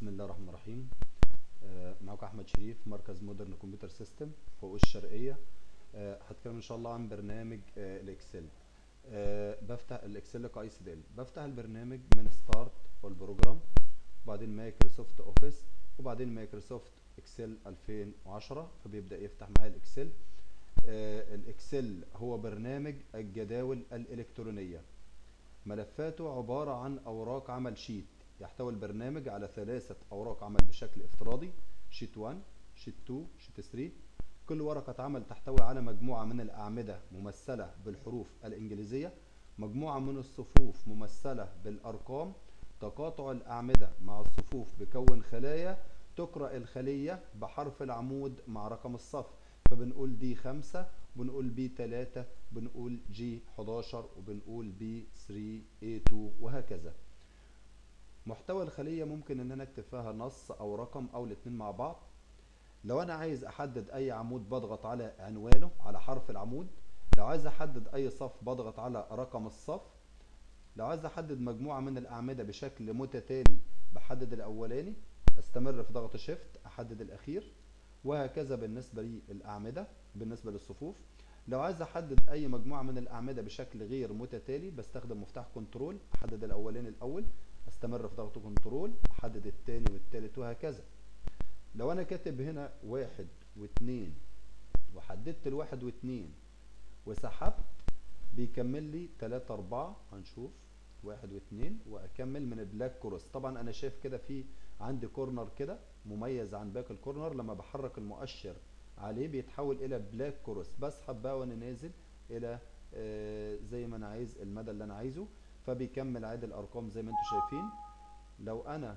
بسم الله الرحمن الرحيم آه، معاكم احمد شريف مركز مودرن كمبيوتر سيستم فوق الشرقيه آه، هتكلم ان شاء الله عن برنامج آه، الاكسل آه، بفتح الاكسل كاي سي دي ال بفتح البرنامج من ستارت والبروجرام وبعدين مايكروسوفت اوفيس وبعدين مايكروسوفت اكسل 2010 فبيبدا يفتح معايا الاكسل آه، الاكسل هو برنامج الجداول الالكترونيه ملفاته عباره عن اوراق عمل شيت يحتوي البرنامج على ثلاثة أوراق عمل بشكل افتراضي شيت 1 شيت 2 شيت 3 كل ورقة عمل تحتوي على مجموعة من الأعمدة ممثلة بالحروف الإنجليزية مجموعة من الصفوف ممثلة بالأرقام تقاطع الأعمدة مع الصفوف بكون خلايا تقرأ الخلية بحرف العمود مع رقم الصف فبنقول دي 5 بنقول بي 3 بنقول جي 11 وبنقول بي 3 اي 2 وهكذا محتوى الخلية ممكن ان انا اكتب فيها نص او رقم او الاتنين مع بعض لو انا عايز احدد اي عمود بضغط على عنوانه على حرف العمود لو عايز احدد اي صف بضغط على رقم الصف لو عايز احدد مجموعة من الاعمدة بشكل متتالي بحدد الاولاني استمر في ضغط شيفت احدد الاخير وهكذا بالنسبة للاعمدة بالنسبة للصفوف لو عايز احدد اي مجموعة من الاعمدة بشكل غير متتالي بستخدم مفتاح كنترول احدد الاولاني الاول استمر في ضغط كنترول احدد التاني والتالت وهكذا لو انا كاتب هنا واحد واثنين وحددت الواحد واثنين وسحبت بيكمل لي تلاتة اربعة هنشوف واحد واثنين واكمل من البلاك كروس طبعا انا شايف كده في عندي كورنر كده مميز عن باقي الكورنر لما بحرك المؤشر عليه بيتحول الى بلاك كروس بسحب بقى وانا نازل الى آه زي ما انا عايز المدى اللي انا عايزه فبيكمل عادي الارقام زي ما انتم شايفين لو انا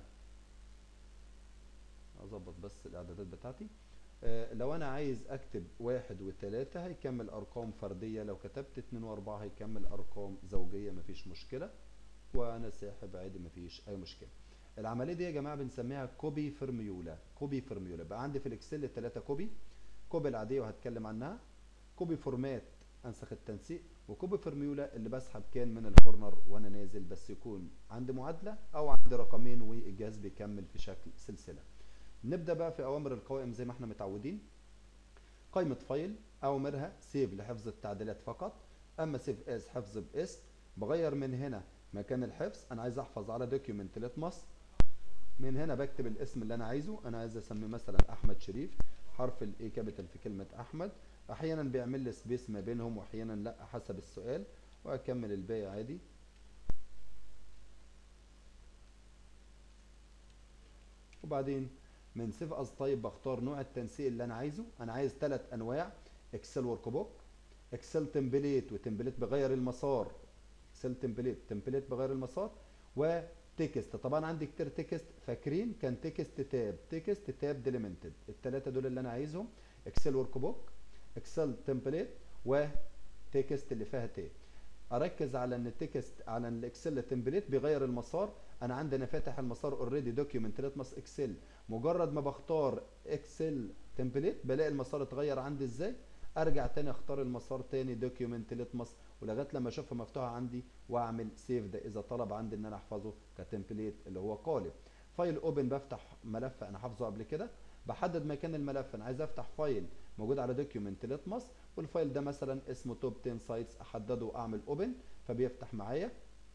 اظبط بس الاعدادات بتاعتي آه لو انا عايز اكتب واحد وثلاثة هيكمل ارقام فردية لو كتبت اتنين واربعة هيكمل ارقام زوجية مفيش مشكلة وانا ساحب عادي مفيش اي مشكلة العملية دي يا جماعة بنسميها كوبي فرميولا كوبي فرميولا بقى عندي في الاكسل ثلاثة كوبي كوبي العادية وهتكلم عنها كوبي فورمات انسخ التنسيق وكوبي فرميولا اللي بسحب كان من الكورنر وانا نازل بس يكون عندي معادله او عندي رقمين والجهاز بيكمل في شكل سلسله نبدا بقى في اوامر القوائم زي ما احنا متعودين قائمه فايل اوامرها سيف لحفظ التعديلات فقط اما سيف اس حفظ باس بغير من هنا مكان الحفظ انا عايز احفظ على دوكيومنت لتمص من هنا بكتب الاسم اللي انا عايزه انا عايز اسميه مثلا احمد شريف حرف الاي كابيتال في كلمه احمد احيانا بيعمل لي سبيس ما بينهم واحيانا لا حسب السؤال واكمل الباقي عادي وبعدين من سيف از طيب بختار نوع التنسيق اللي انا عايزه انا عايز ثلاث انواع اكسل ورك بوك اكسل تمبليت وتمبليت بغير المسار اكسل تمبليت تمبليت بغير المسار وتكست طبعا عندي كتير تكست فاكرين كان تكست تاب تكست تاب ديليمنتد الثلاثه دول اللي انا عايزهم اكسل ورك بوك اكسل تمبليت وتكست اللي فيها تاب اركز على ان التكست على ان الاكسل تمبليت بيغير المسار انا عندنا فاتح المسار اوريدي دوكيومنت لتمس اكسل مجرد ما بختار اكسل تمبليت بلاقي المسار اتغير عندي ازاي ارجع تاني اختار المسار تاني دوكيومنت لتمس ولغايه لما اشوفها مفتوحه عندي واعمل سيف ده اذا طلب عندي ان انا احفظه كتمبليت اللي هو قالب فايل اوبن بفتح ملف انا حافظه قبل كده بحدد مكان الملف انا عايز افتح فايل موجود على دوكيومنت لتمس والفايل ده مثلا اسمه توب 10 سايتس احدده واعمل اوبن فبيفتح معايا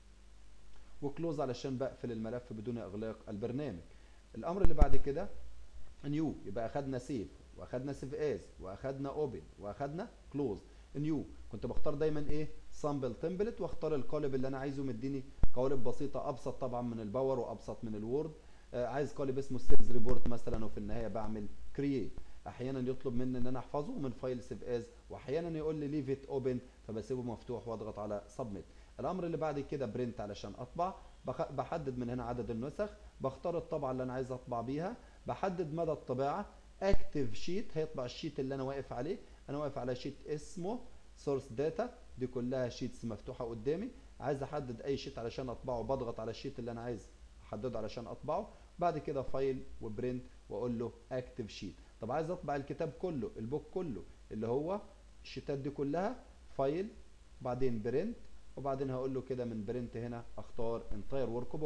وكلوز علشان بقفل الملف بدون اغلاق البرنامج الامر اللي بعد كده نيو يبقى اخدنا سيف واخدنا سيف از واخدنا اوبن واخدنا كلوز نيو كنت بختار دايما ايه سامبل تمبلت واختار القالب اللي انا عايزه مديني قوالب بسيطه ابسط طبعا من الباور وابسط من الوورد آه عايز قالب اسمه سيلز ريبورت مثلا وفي النهايه بعمل كرييت احيانا يطلب مني ان انا احفظه من فايل سيف از واحيانا يقول لي ليف ات اوبن فبسيبه مفتوح واضغط على سبميت الامر اللي بعد كده برنت علشان اطبع بحدد من هنا عدد النسخ بختار الطبعه اللي انا عايز اطبع بيها بحدد مدى الطباعه اكتف شيت هيطبع الشيت اللي انا واقف عليه انا واقف على شيت اسمه سورس داتا دي كلها شيتس مفتوحه قدامي عايز احدد اي شيت علشان اطبعه بضغط على الشيت اللي انا عايز احدده علشان اطبعه بعد كده فايل وبرنت واقول له اكتف شيت طب عايز اطبع الكتاب كله البوك كله اللي هو الشيتات دي كلها فايل بعدين برنت وبعدين هقول له كده من برنت هنا اختار انتاير ورك بوك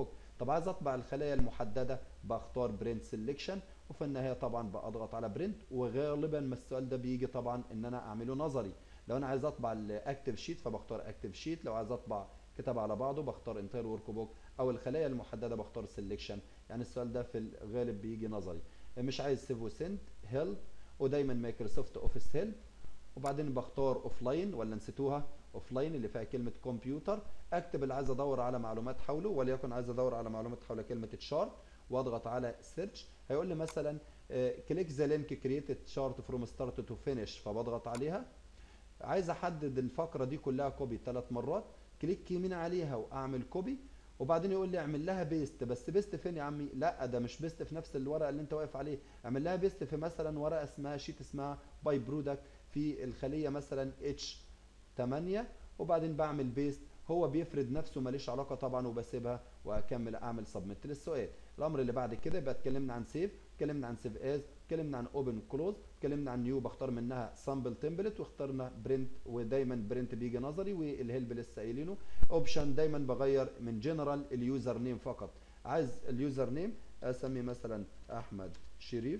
طب عايز اطبع الخلايا المحدده بختار برنت سيلكشن وفي النهايه طبعا بضغط على برنت وغالبا ما السؤال ده بيجي طبعا ان انا اعمله نظري لو انا عايز اطبع الاكتف شيت فبختار اكتف شيت لو عايز اطبع كتاب على بعضه بختار انتاير ورك بوك او الخلايا المحدده بختار سيلكشن يعني السؤال ده في الغالب بيجي نظري مش عايز سيف وسنت هيلب ودايما مايكروسوفت اوفيس هيلب وبعدين بختار اوف لاين ولا نسيتوها اوف لاين اللي فيها كلمه كمبيوتر اكتب اللي عايز ادور على معلومات حوله وليكن عايز ادور على معلومات حول كلمه تشارت واضغط على سيرش هيقول لي مثلا كليك ذا لينك كرييتد شارت فروم ستارت تو فينيش فبضغط عليها عايز احدد الفقره دي كلها كوبي ثلاث مرات كليك يمين عليها واعمل كوبي وبعدين يقول لي اعمل لها بيست بس بيست فين يا عمي لا ده مش بيست في نفس الورقه اللي انت واقف عليه اعمل لها بيست في مثلا ورقه اسمها شيت اسمها باي برودكت في الخليه مثلا اتش 8 وبعدين بعمل بيست هو بيفرد نفسه ماليش علاقه طبعا وبسيبها واكمل اعمل سبميت للسؤال الامر اللي بعد كده يبقى اتكلمنا عن سيف اتكلمنا عن سيف از اتكلمنا عن اوبن كلوز اتكلمنا عن نيو بختار منها سامبل تمبلت واخترنا برنت ودايما برنت بيجي نظري والهيلب لسه قايلينه اوبشن دايما بغير من جنرال اليوزر نيم فقط عايز اليوزر نيم اسمي مثلا احمد شريف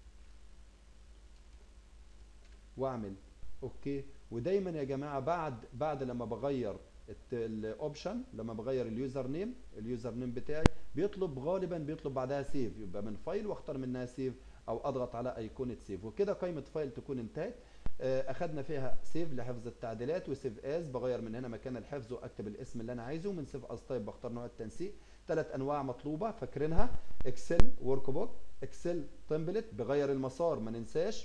واعمل اوكي ودايما يا جماعه بعد بعد لما بغير الاوبشن لما بغير اليوزر نيم اليوزر نيم بتاعي بيطلب غالبا بيطلب بعدها سيف يبقى من فايل واختار منها سيف او اضغط على ايقونه سيف وكده قائمه فايل تكون انتهت اخدنا فيها سيف لحفظ التعديلات وسيف از بغير من هنا مكان الحفظ واكتب الاسم اللي انا عايزه من سيف از تايب بختار نوع التنسيق ثلاث انواع مطلوبه فاكرينها اكسل ورك بوك اكسل تمبلت بغير المسار ما ننساش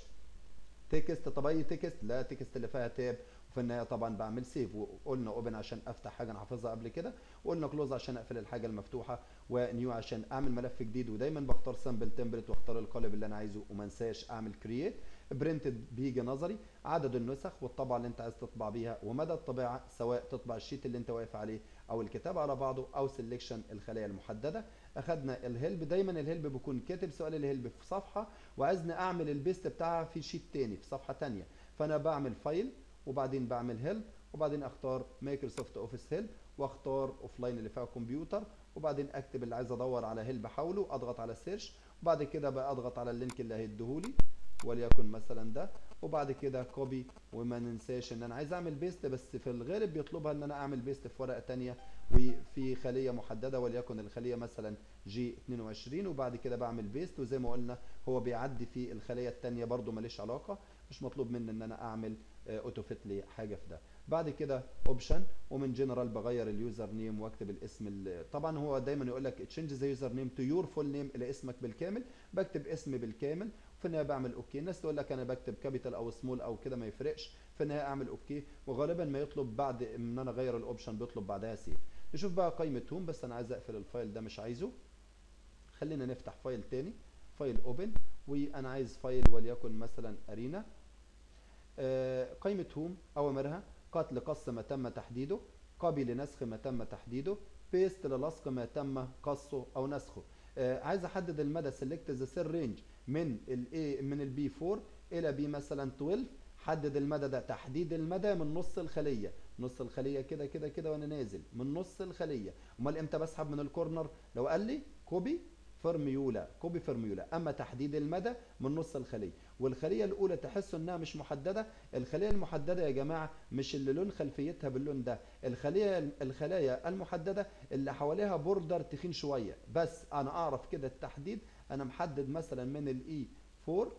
تكست طب اي تكست لا تكست اللي فيها تاب وفي النهايه طبعا بعمل سيف وقلنا اوبن عشان افتح حاجه انا حافظها قبل كده وقلنا كلوز عشان اقفل الحاجه المفتوحه ونيو عشان اعمل ملف جديد ودايما بختار سامبل تمبلت واختار القالب اللي انا عايزه وما انساش اعمل كرييت برنتد بيجي نظري عدد النسخ والطبعه اللي انت عايز تطبع بيها ومدى الطباعه سواء تطبع الشيت اللي انت واقف عليه او الكتاب على بعضه او سيلكشن الخلايا المحدده اخدنا الهيلب دايما الهيلب بيكون كاتب سؤال الهيلب في صفحه وعايزني اعمل البيست بتاعها في شيت تاني في صفحه تانيه فانا بعمل فايل وبعدين بعمل هيلب وبعدين اختار مايكروسوفت اوفيس هيلب واختار اوف لاين اللي فيها كمبيوتر وبعدين اكتب اللي عايز ادور على هيلب حوله اضغط على سيرش وبعد كده بقى اضغط على اللينك اللي هيديهولي وليكن مثلا ده وبعد كده كوبي وما ننساش ان انا عايز اعمل بيست بس في الغالب بيطلبها ان انا اعمل بيست في ورقه تانية وفي خليه محدده وليكن الخليه مثلا جي 22 وبعد كده بعمل بيست وزي ما قلنا هو بيعدي في الخليه التانية برده ماليش علاقه مش مطلوب مني ان انا اعمل اوتو فيت لي حاجه في ده بعد كده اوبشن ومن جنرال بغير اليوزر نيم واكتب الاسم طبعا هو دايما يقول لك تشينج ذا يوزر نيم تو يور فول نيم الى اسمك بالكامل بكتب اسمي بالكامل في النهايه بعمل اوكي الناس تقول لك انا بكتب كابيتال او سمول او كده ما يفرقش في النهايه اعمل اوكي وغالبا ما يطلب بعد ان انا اغير الاوبشن بيطلب بعدها سيف نشوف بقى قائمه هوم بس انا عايز اقفل الفايل ده مش عايزه خلينا نفتح فايل تاني فايل اوبن وانا عايز فايل وليكن مثلا ارينا آه قائمه هوم اوامرها قتل قص ما تم تحديده كوبي لنسخ ما تم تحديده بيست للصق ما تم قصه او نسخه آه عايز احدد المدى سيلكت ذا سيل رينج من الاي من البي 4 الى بي مثلا 12 حدد المدى ده تحديد المدى من نص الخليه نص الخليه كده كده كده وانا نازل من نص الخليه امال امتى بسحب من الكورنر لو قال لي كوبي فرميولا كوبي فرميولا اما تحديد المدى من نص الخليه والخليه الاولى تحسوا انها مش محدده الخليه المحدده يا جماعه مش اللي لون خلفيتها باللون ده الخليه الخلايا المحدده اللي حواليها بوردر تخين شويه بس انا اعرف كده التحديد انا محدد مثلا من الاي 4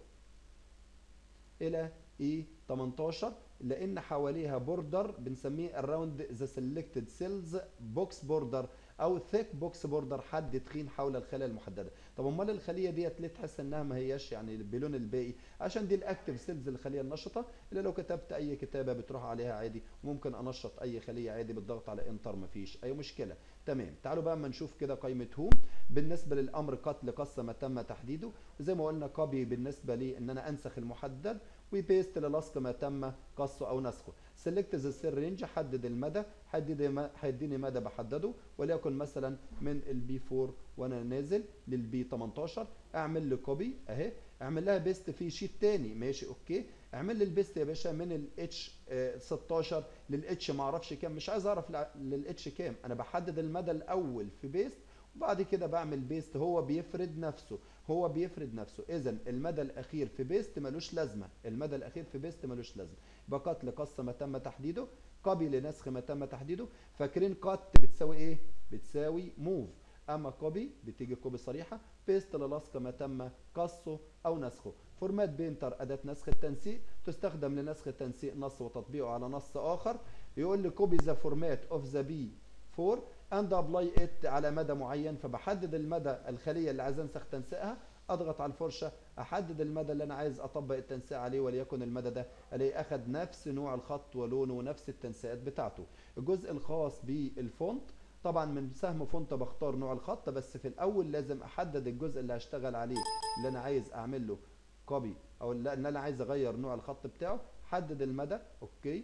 الى اي 18 لان حواليها بوردر بنسميه اراوند ذا سيلكتد سيلز بوكس بوردر او ثيك بوكس بوردر حد تخين حول الخلايا المحدده طب امال الخليه ديت ليه تحس انها ما هياش يعني بلون الباقي عشان دي الاكتف سيلز الخليه النشطه اللي لو كتبت اي كتابه بتروح عليها عادي ممكن انشط اي خليه عادي بالضغط على انتر مفيش اي مشكله تمام تعالوا بقى اما نشوف كده قائمه هوم بالنسبه للامر قتل قص ما تم تحديده وزي ما قلنا كوبي بالنسبه لي ان انا انسخ المحدد وبيست للصق ما تم قصه او نسخه سيلكت ذا سيل رينج حدد المدى حدد هيديني مدى بحدده وليكن مثلا من البي 4 وانا نازل للبي 18 اعمل لي كوبي اهي اعمل لها بيست في شيت تاني ماشي اوكي اعمل لي البيست يا باشا من الاتش 16 للاتش ما اعرفش كام مش عايز اعرف للاتش كام انا بحدد المدى الاول في بيست بعد كده بعمل بيست هو بيفرد نفسه هو بيفرد نفسه اذا المدى الاخير في بيست ملوش لازمه المدى الاخير في بيست ملوش لازمه يبقى قط لقص ما تم تحديده كوبي لنسخ ما تم تحديده فاكرين قط بتساوي ايه بتساوي موف اما كوبي بتيجي كوبي صريحه بيست للصق ما تم قصه او نسخه فورمات بينتر اداه نسخ التنسيق تستخدم لنسخ تنسيق نص وتطبيقه على نص اخر يقول لي كوبي ذا فورمات اوف ذا بي 4 اند ابلاي ات على مدى معين فبحدد المدى الخليه اللي عايز انسخ تنسيقها اضغط على الفرشه احدد المدى اللي انا عايز اطبق التنسيق عليه وليكن المدى ده الاقي اخد نفس نوع الخط ولونه ونفس التنسيقات بتاعته الجزء الخاص بالفونت طبعا من سهم فونت بختار نوع الخط بس في الاول لازم احدد الجزء اللي هشتغل عليه اللي انا عايز اعمل له كوبي او اللي انا عايز اغير نوع الخط بتاعه حدد المدى اوكي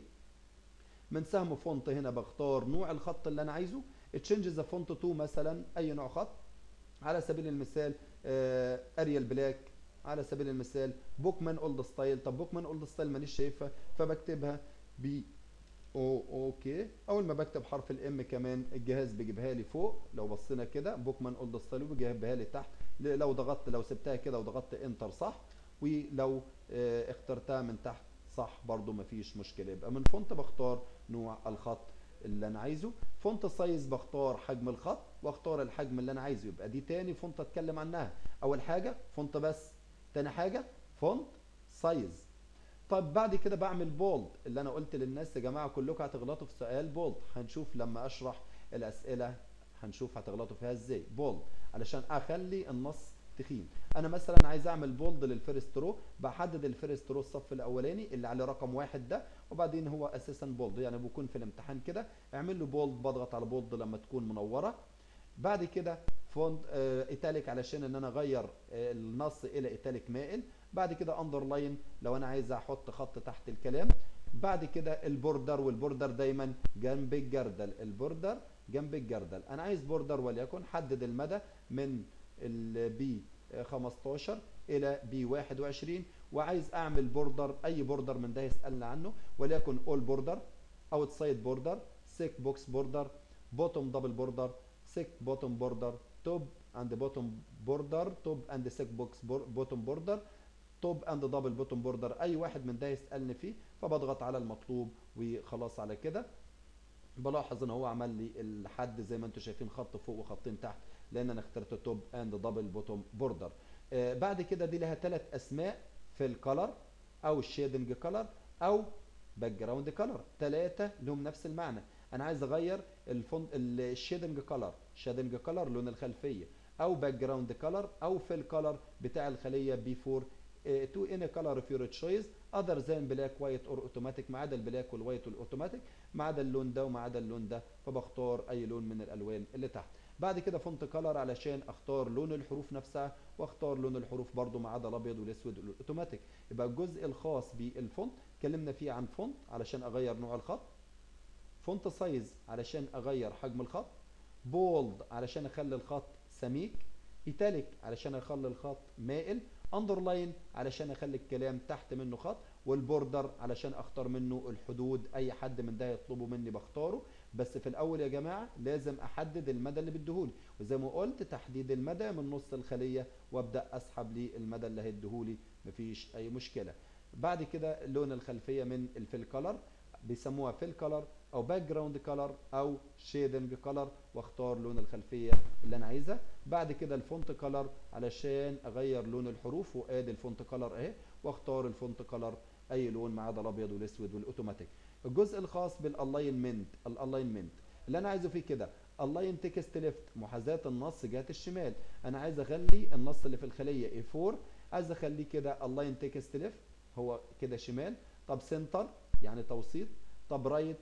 من سهم فونت هنا بختار نوع الخط اللي انا عايزه تشينج ذا فونت تو مثلا اي نوع خط على سبيل المثال اريال بلاك على سبيل المثال بوكمان اولد ستايل طب بوكمان اولد ستايل مانيش شايفها فبكتبها ب او اوكي اول ما بكتب حرف الام كمان الجهاز بيجيبها لي فوق لو بصينا كده بوكمان اولد ستايل وبيجيبها لي تحت لو ضغطت لو سبتها كده وضغطت انتر صح ولو اه اخترتها من تحت صح برضو مفيش مشكله يبقى من فونت بختار نوع الخط اللي انا عايزه فونت سايز بختار حجم الخط واختار الحجم اللي انا عايزه يبقى دي تاني فونت اتكلم عنها اول حاجه فونت بس تاني حاجه فونت سايز طب بعد كده بعمل بولد اللي انا قلت للناس يا جماعه كلكم هتغلطوا في سؤال بولد هنشوف لما اشرح الاسئله هنشوف هتغلطوا فيها ازاي بولد علشان اخلي النص تخين انا مثلا عايز اعمل بولد للفيرست رو بحدد الفيرست رو الصف الاولاني اللي عليه رقم واحد ده وبعدين هو اساسا بولد يعني بيكون في الامتحان كده اعمل له بولد بضغط على بولد لما تكون منوره بعد كده فونت آه ايتاليك علشان ان انا اغير آه النص الى ايتاليك مائل بعد كده اندرلاين لو انا عايز احط خط تحت الكلام بعد كده البوردر والبوردر دايما جنب الجردل البوردر جنب الجردل انا عايز بوردر وليكن حدد المدى من البي 15 الى بي 21 وعايز اعمل بوردر اي بوردر من ده يسالنا عنه وليكن اول بوردر اوتسايد بوردر سيك بوكس بوردر بوتوم دبل بوردر سيك بوتوم بوردر توب اند بوتوم بوردر توب اند سيك بوكس بوتوم بوردر توب اند دبل بوتوم بوردر اي واحد من ده يسالني فيه فبضغط على المطلوب وخلاص على كده بلاحظ ان هو عمل لي الحد زي ما انتم شايفين خط فوق وخطين تحت لان انا اخترت توب اند دبل بوتوم بوردر آه بعد كده دي لها ثلاث اسماء في الكلر او الشيدنج كلر او باك جراوند كلر ثلاثه لهم نفس المعنى انا عايز اغير الفون الشيدنج كلر شيدنج كلر لون الخلفيه او باك جراوند كلر او في الكلر بتاع الخليه بي 4 تو ان كلر اوف يور تشويس اذر ذان بلاك وايت اور اوتوماتيك ما عدا البلاك والوايت والاوتوماتيك ما عدا اللون ده وما عدا اللون ده فبختار اي لون من الالوان اللي تحت بعد كده فونت كلر علشان اختار لون الحروف نفسها واختار لون الحروف برضو ما عدا الابيض والاسود والاوتوماتيك يبقى الجزء الخاص بالفونت اتكلمنا فيه عن فونت علشان اغير نوع الخط فونت سايز علشان اغير حجم الخط بولد علشان اخلي الخط سميك ايتاليك علشان اخلي الخط مائل اندرلاين علشان اخلي الكلام تحت منه خط والبوردر علشان اختار منه الحدود اي حد من ده يطلبه مني بختاره بس في الاول يا جماعه لازم احدد المدى اللي بديهولي وزي ما قلت تحديد المدى من نص الخليه وابدا اسحب لي المدى اللي هيديهولي مفيش اي مشكله بعد كده لون الخلفيه من الفيل كلر بيسموها فيل كلر او باك جراوند كلر او شيدنج كلر واختار لون الخلفيه اللي انا عايزها بعد كده الفونت كلر علشان اغير لون الحروف وادي الفونت كلر اهي واختار الفونت كلر اي لون ما عدا الابيض والاسود والاوتوماتيك الجزء الخاص بالالاينمنت الالاينمنت اللي انا عايزه فيه كده الاين تكست ليفت محاذاه النص جهه الشمال انا عايز اخلي النص اللي في الخليه اي 4 عايز اخليه كده الاين تكست ليفت هو كده شمال طب سنتر يعني توسيط طب رايت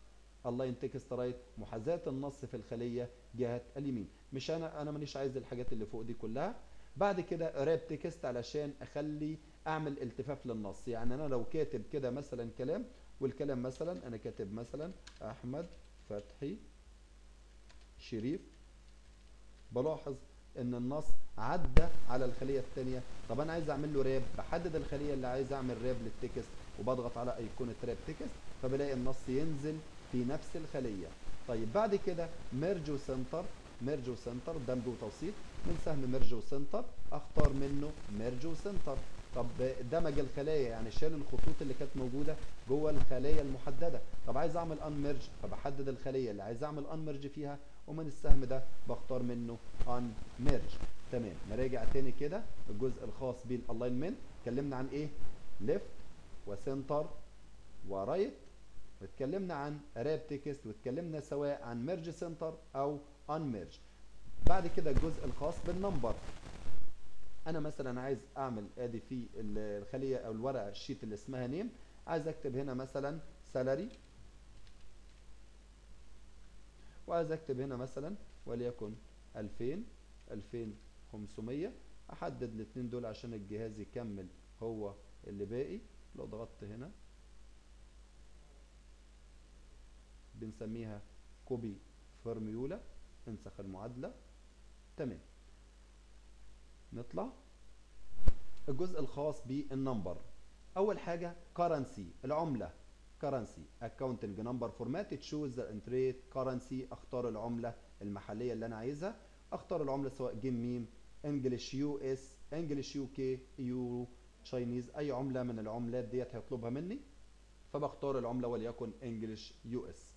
اللاين تكست رايت محاذاه النص في الخليه جهه اليمين مش انا انا مانيش عايز الحاجات اللي فوق دي كلها بعد كده راب تكست علشان اخلي اعمل التفاف للنص يعني انا لو كاتب كده مثلا كلام والكلام مثلا انا كاتب مثلا احمد فتحي شريف بلاحظ ان النص عدى على الخليه الثانيه طب انا عايز اعمل له راب بحدد الخليه اللي عايز اعمل راب للتكست وبضغط على ايقونه راب تكست فبلاقي النص ينزل في نفس الخليه طيب بعد كده ميرج وسنتر ميرج وسنتر دمج وتوسيط من سهم ميرج وسنتر اختار منه ميرج وسنتر طب دمج الخلايا يعني شال الخطوط اللي كانت موجوده جوه الخلايا المحدده طب عايز اعمل ان ميرج فبحدد الخليه اللي عايز اعمل ان ميرج فيها ومن السهم ده بختار منه ان ميرج تمام نراجع تاني كده الجزء الخاص بالالاينمنت اتكلمنا عن ايه ليفت وسنتر ورايت واتكلمنا عن راب تكست واتكلمنا سواء عن ميرج سنتر او ان ميرج بعد كده الجزء الخاص بالنمبر انا مثلا عايز اعمل ادي في الخليه او الورقه الشيت اللي اسمها نيم عايز اكتب هنا مثلا سالري وعايز اكتب هنا مثلا وليكن 2000 2500 احدد الاثنين دول عشان الجهاز يكمل هو اللي باقي لو ضغطت هنا بنسميها كوبي فورميولا انسخ المعادلة تمام نطلع الجزء الخاص بالنمبر اول حاجة currency العملة currency accounting number format choose the entry currency اختار العملة المحلية اللي انا عايزها اختار العملة سواء جيم ميم انجلش يو اس انجلش يو كي يورو تشاينيز اي عملة من العملات ديت هيطلبها مني فبختار العملة وليكن انجلش يو اس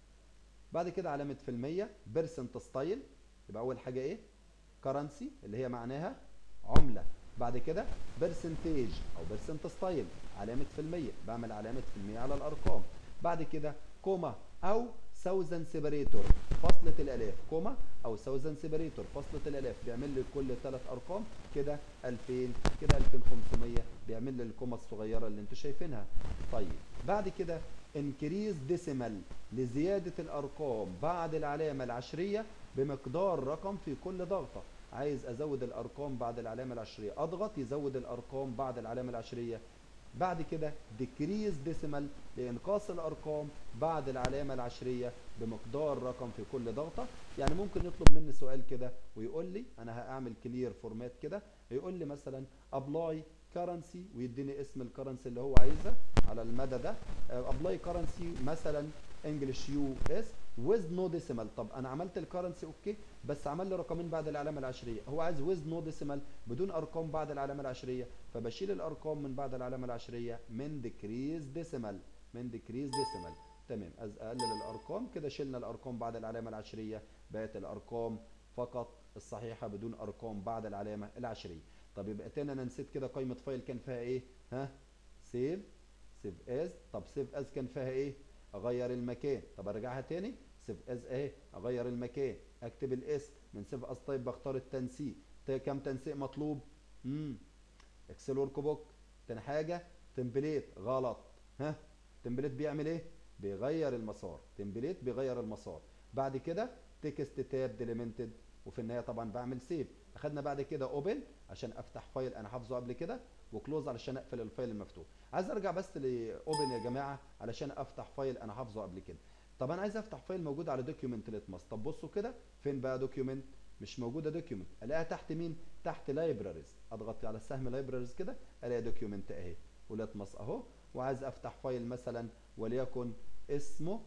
بعد كده علامة في المية بيرسنت ستايل يبقى أول حاجة إيه؟ كرنسي اللي هي معناها عملة بعد كده برسنتيج أو بيرسنت ستايل علامة في المية بعمل علامة في المية على الأرقام بعد كده كوما أو ساوزن سيبريتور فاصلة الآلاف كوما أو ساوزن سيبريتور فاصلة الآلاف بيعمل لي كل ثلاث أرقام كده 2000 كده 2500 بيعمل لي الكوما الصغيرة اللي أنتوا شايفينها طيب بعد كده انكريز ديسيمال لزيادة الأرقام بعد العلامة العشرية بمقدار رقم في كل ضغطة عايز أزود الأرقام بعد العلامة العشرية أضغط يزود الأرقام بعد العلامة العشرية بعد كده decrease ديسيمال لإنقاص الأرقام بعد العلامة العشرية بمقدار رقم في كل ضغطة يعني ممكن يطلب مني سؤال كده ويقول لي أنا هأعمل كلير فورمات كده يقول لي مثلا apply كرنسي ويديني اسم الكرنسي اللي هو عايزها على المدى ده ابلاي كرنسي مثلا انجلش يو اس ويز نو ديسيمال طب انا عملت الكرنسي اوكي بس عمل لي رقمين بعد العلامه العشريه هو عايز ويز نو ديسيمال بدون ارقام بعد العلامه العشريه فبشيل الارقام من بعد العلامه العشريه من ديكريز ديسيمال من ديكريز ديسيمال تمام اقلل الارقام كده شلنا الارقام بعد العلامه العشريه بقت الارقام فقط الصحيحه بدون ارقام بعد العلامه العشريه طب يبقى تاني انا نسيت كده قائمه فايل كان فيها ايه ها سيف سيف از طب سيف از كان فيها ايه اغير المكان طب ارجعها تاني سيف از اهي اغير المكان اكتب الاسم من سيف از طيب بختار التنسيق كام تنسيق مطلوب امم اكسل ورك بوك تاني حاجه تمبليت غلط ها تمبليت بيعمل ايه بيغير المسار تمبليت بيغير المسار بعد كده تكست تاب ديليمنتد وفي النهايه طبعا بعمل سيف اخدنا بعد كده اوبن عشان افتح فايل انا حافظه قبل كده وكلوز علشان اقفل الفايل المفتوح عايز ارجع بس لاوبن يا جماعه علشان افتح فايل انا حافظه قبل كده طب انا عايز افتح فايل موجود على دوكيومنت ليتمس طب بصوا كده فين بقى دوكيومنت مش موجوده دوكيومنت الاقيها تحت مين تحت لايبراريز اضغط على السهم لايبراريز كده الاقي دوكيومنت اهي وليتمس اهو وعايز افتح فايل مثلا وليكن اسمه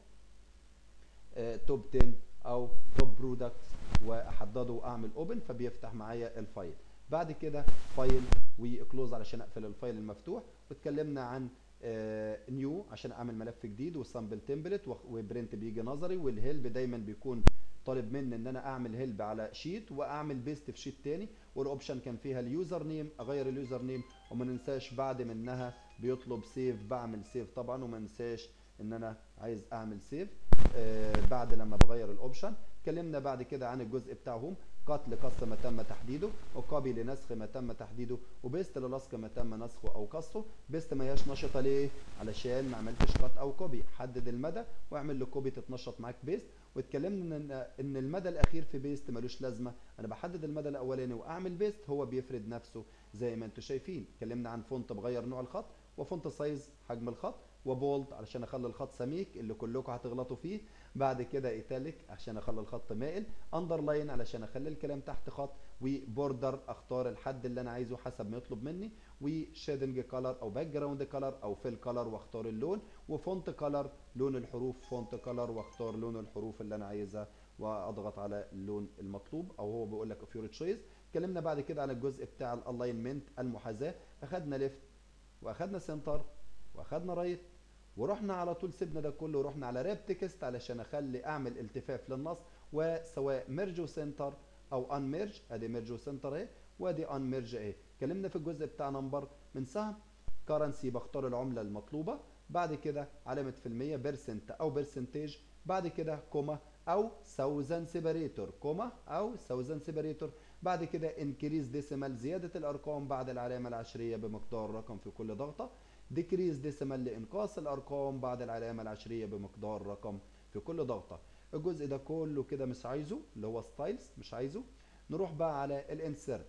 توب 10 او توب برودكت واحدده واعمل اوبن فبيفتح معايا الفايل بعد كده فايل وكلوز علشان اقفل الفايل المفتوح واتكلمنا عن نيو عشان اعمل ملف جديد والسامبل تمبلت وبرنت بيجي نظري والهيلب دايما بيكون طالب مني ان انا اعمل هيلب على شيت واعمل بيست في شيت تاني والاوبشن كان فيها اليوزر نيم اغير اليوزر نيم وما ننساش بعد منها بيطلب سيف بعمل سيف طبعا وما ننساش ان انا عايز اعمل سيف آه بعد لما بغير الاوبشن اتكلمنا بعد كده عن الجزء بتاعهم قتل قص ما تم تحديده وكوبي لنسخ ما تم تحديده وبيست للصق ما تم نسخه او قصه بيست ما هياش نشطه ليه علشان ما عملتش قط او كوبي حدد المدى واعمل له كوبي تتنشط معاك بيست واتكلمنا ان ان المدى الاخير في بيست ملوش لازمه انا بحدد المدى الاولاني واعمل بيست هو بيفرد نفسه زي ما انتم شايفين اتكلمنا عن فونت بغير نوع الخط وفونت سايز حجم الخط وبولد علشان اخلي الخط سميك اللي كلكم هتغلطوا فيه بعد كده ايتاليك عشان اخلي الخط مائل اندرلاين علشان اخلي الكلام تحت خط وبوردر اختار الحد اللي انا عايزه حسب ما يطلب مني وشيدنج كلر او باك جراوند كلر او فيل كلر واختار اللون وفونت كلر لون الحروف فونت كلر واختار لون الحروف اللي انا عايزها واضغط على اللون المطلوب او هو بيقول لك اوف يور تشويس اتكلمنا بعد كده عن الجزء بتاع الالاينمنت المحاذاه اخدنا ليفت واخدنا سنتر واخدنا رايت ورحنا على طول سيبنا ده كله ورحنا على راب تكست علشان اخلي اعمل التفاف للنص وسواء ميرج وسنتر او ان ميرج ادي ميرج وسنتر اهي وادي ان ميرج اهي اتكلمنا في الجزء بتاع نمبر من سهم كرنسي بختار العمله المطلوبه بعد كده علامه في المية بيرسنت او برسنتيج بعد كده كوما او ساوزن سيبريتور كوما او ساوزن سيبريتور بعد كده انكريز ديسيمال زياده الارقام بعد العلامه العشريه بمقدار رقم في كل ضغطه ديكريز ديسيمال لانقاص الارقام بعد العلامه العشريه بمقدار رقم في كل ضغطه الجزء ده كله كده مش عايزه اللي هو ستايلز مش عايزه نروح بقى على الانسرت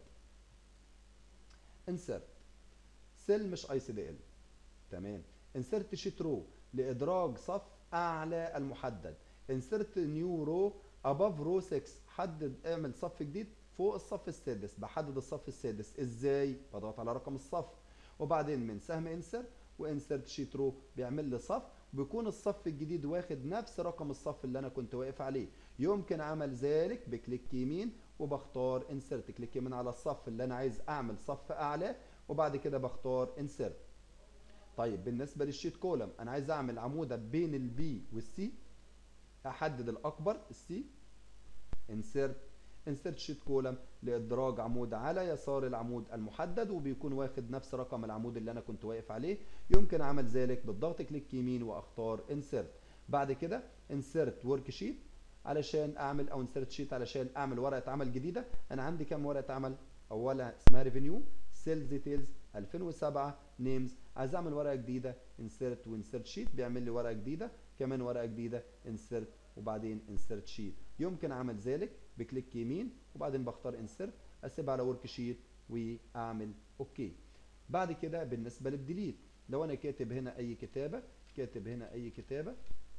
انسرت سيل مش اي سي دي ال تمام انسرت شيت رو لادراج صف اعلى المحدد انسرت نيو رو اباف رو 6 حدد اعمل صف جديد فوق الصف السادس بحدد الصف السادس ازاي بضغط على رقم الصف وبعدين من سهم انسر وانسرت شيت رو بيعمل لي صف بيكون الصف الجديد واخد نفس رقم الصف اللي انا كنت واقف عليه يمكن عمل ذلك بكليك يمين وبختار انسرت كليك يمين على الصف اللي انا عايز اعمل صف اعلى وبعد كده بختار انسرت طيب بالنسبه للشيت كولم انا عايز اعمل عموده بين البي والسي احدد الاكبر السي انسرت انسرت شيت كولم لادراج عمود على يسار العمود المحدد وبيكون واخد نفس رقم العمود اللي انا كنت واقف عليه يمكن عمل ذلك بالضغط كليك يمين واختار انسرت بعد كده انسرت ورك شيت علشان اعمل او انسرت شيت علشان اعمل ورقه عمل جديده انا عندي كام ورقه عمل اولها اسمها ريفينيو سيلز ديتيلز 2007 نيمز عايز اعمل ورقه جديده انسرت وانسرت شيت بيعمل لي ورقه جديده كمان ورقه جديده انسرت وبعدين انسرت شيت يمكن اعمل ذلك بكليك يمين وبعدين بختار انسرت اسيبها على ورك شيت واعمل اوكي بعد كده بالنسبه للديليت لو انا كاتب هنا اي كتابه كاتب هنا اي كتابه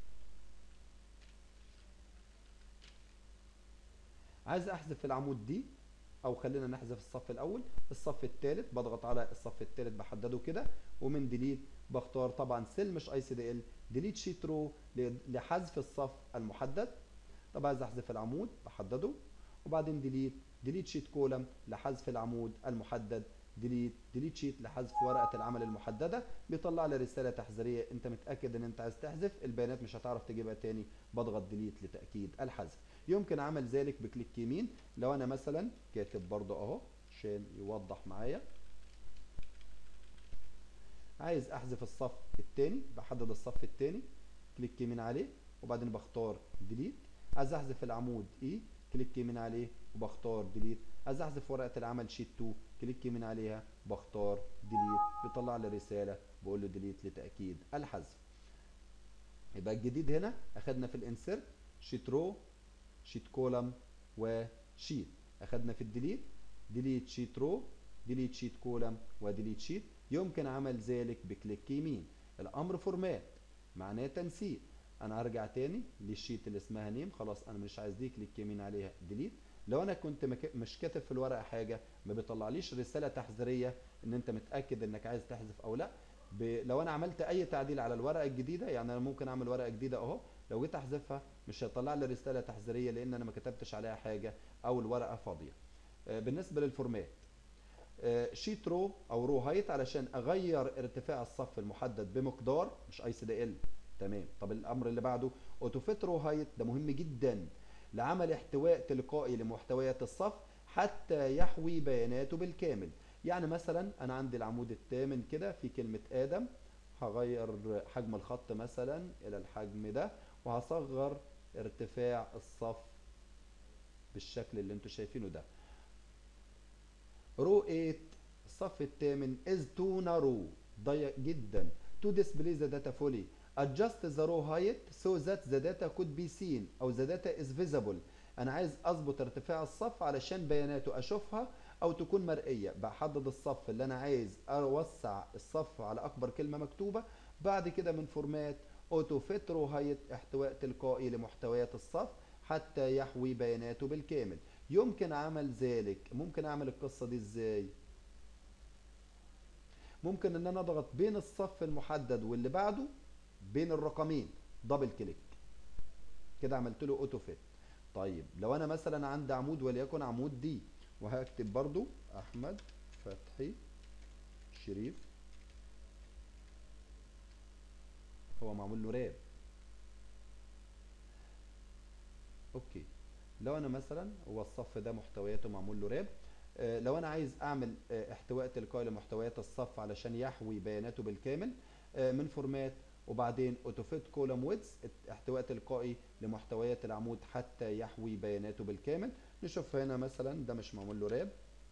عايز احذف العمود دي او خلينا نحذف الصف الاول الصف الثالث بضغط على الصف الثالث بحدده كده ومن ديليت بختار طبعا سيل مش اي سي دي ال ديليت شيت رو لحذف الصف المحدد طب عايز احذف العمود بحدده وبعدين ديليت ديليت شيت كولم لحذف العمود المحدد ديليت ديليت شيت لحذف ورقه العمل المحدده بيطلع لي رساله تحذيريه انت متاكد ان انت عايز تحذف البيانات مش هتعرف تجيبها تاني بضغط ديليت لتاكيد الحذف يمكن عمل ذلك بكليك يمين لو انا مثلا كاتب برضو اهو عشان يوضح معايا عايز احذف الصف الثاني بحدد الصف الثاني كليك يمين عليه وبعدين بختار ديليت عايز احذف العمود اي كليك يمين عليه وبختار ديليت عايز احذف ورقه العمل شيت 2 كليك يمين عليها بختار ديليت بيطلع لي رساله بقول له ديليت لتاكيد الحذف يبقى الجديد هنا اخدنا في الانسرت شيت رو شيت كولم وشيت اخدنا في الديليت ديليت شيت رو ديليت شيت كولم وديليت شيت يمكن عمل ذلك بكليك يمين الامر فورمات معناه تنسيق انا هرجع تاني للشيت اللي اسمها نيم خلاص انا مش عايز دي كليك يمين عليها ديليت لو انا كنت مش كاتب في الورقه حاجه ما بيطلعليش رساله تحذيريه ان انت متاكد انك عايز تحذف او لا ب... لو انا عملت اي تعديل على الورقه الجديده يعني انا ممكن اعمل ورقه جديده اهو لو جيت احذفها مش هيطلع لي رساله تحذيريه لان انا ما كتبتش عليها حاجه او الورقه فاضيه بالنسبه للفورمات شيت رو او رو هايت علشان اغير ارتفاع الصف المحدد بمقدار مش اي سي دي ال تمام طب الامر اللي بعده اوتوفيت رو هايت ده مهم جدا لعمل احتواء تلقائي لمحتويات الصف حتى يحوي بياناته بالكامل يعني مثلا انا عندي العمود الثامن كده في كلمه ادم هغير حجم الخط مثلا الى الحجم ده وهصغر ارتفاع الصف بالشكل اللي انتوا شايفينه ده رو 8 الصف الثامن is too narrow ضيق جدا to display the data fully adjust the row height so that the data could be seen او the data is visible انا عايز اظبط ارتفاع الصف علشان بياناته اشوفها او تكون مرئيه بحدد الصف اللي انا عايز اوسع الصف على اكبر كلمه مكتوبه بعد كده من فورمات اوتو فيت رو هايت احتواء تلقائي لمحتويات الصف حتى يحوي بياناته بالكامل يمكن عمل ذلك ممكن اعمل القصه دي ازاي ممكن ان انا اضغط بين الصف المحدد واللي بعده بين الرقمين دبل كليك كده عملت له اوتو فيت طيب لو انا مثلا عندي عمود وليكن عمود دي وهكتب برضو احمد فتحي شريف هو معمول له راب اوكي لو انا مثلا هو الصف ده محتوياته معمول له راب آه، لو انا عايز اعمل آه، احتواء تلقائي لمحتويات الصف علشان يحوي بياناته بالكامل آه، من فورمات وبعدين اوتوفيت كولوم ويدز احتواء تلقائي لمحتويات العمود حتى يحوي بياناته بالكامل نشوف هنا مثلا ده مش معمول له راب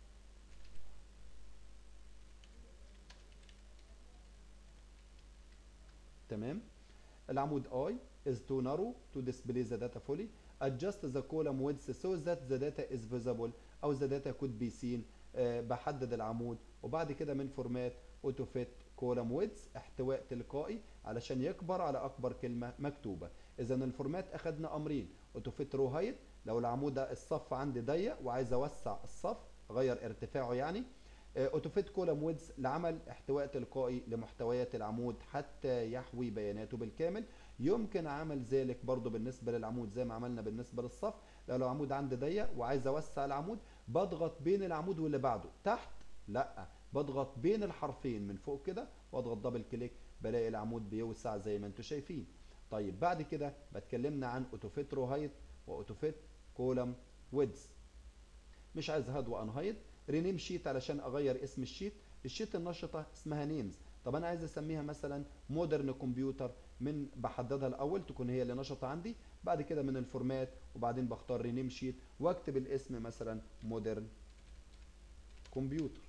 تمام العمود I is too narrow to display the data fully adjust the column width so that the data is visible او the data could be seen آه، بحدد العمود وبعد كده من فورمات اوتو فيت كولم ويدز احتواء تلقائي علشان يكبر على اكبر كلمه مكتوبه اذا الفورمات اخدنا امرين اوتو فيت رو هايت لو العمود ده الصف عندي ضيق وعايز اوسع الصف اغير ارتفاعه يعني اوتوفيت كولم ويدز لعمل احتواء تلقائي لمحتويات العمود حتى يحوي بياناته بالكامل يمكن عمل ذلك برضو بالنسبة للعمود زي ما عملنا بالنسبة للصف لو العمود عندي ضيق وعايز اوسع العمود بضغط بين العمود واللي بعده تحت لا بضغط بين الحرفين من فوق كده واضغط دبل كليك بلاقي العمود بيوسع زي ما انتم شايفين طيب بعد كده بتكلمنا عن اوتوفيت رو هايت واوتوفيت كولم ويدز مش عايز هاد وان هايت رينيم شيت علشان اغير اسم الشيت الشيت النشطه اسمها نيمز طب انا عايز اسميها مثلا مودرن كمبيوتر من بحددها الاول تكون هي اللي نشطه عندي بعد كده من الفورمات وبعدين بختار رينيم شيت واكتب الاسم مثلا مودرن كمبيوتر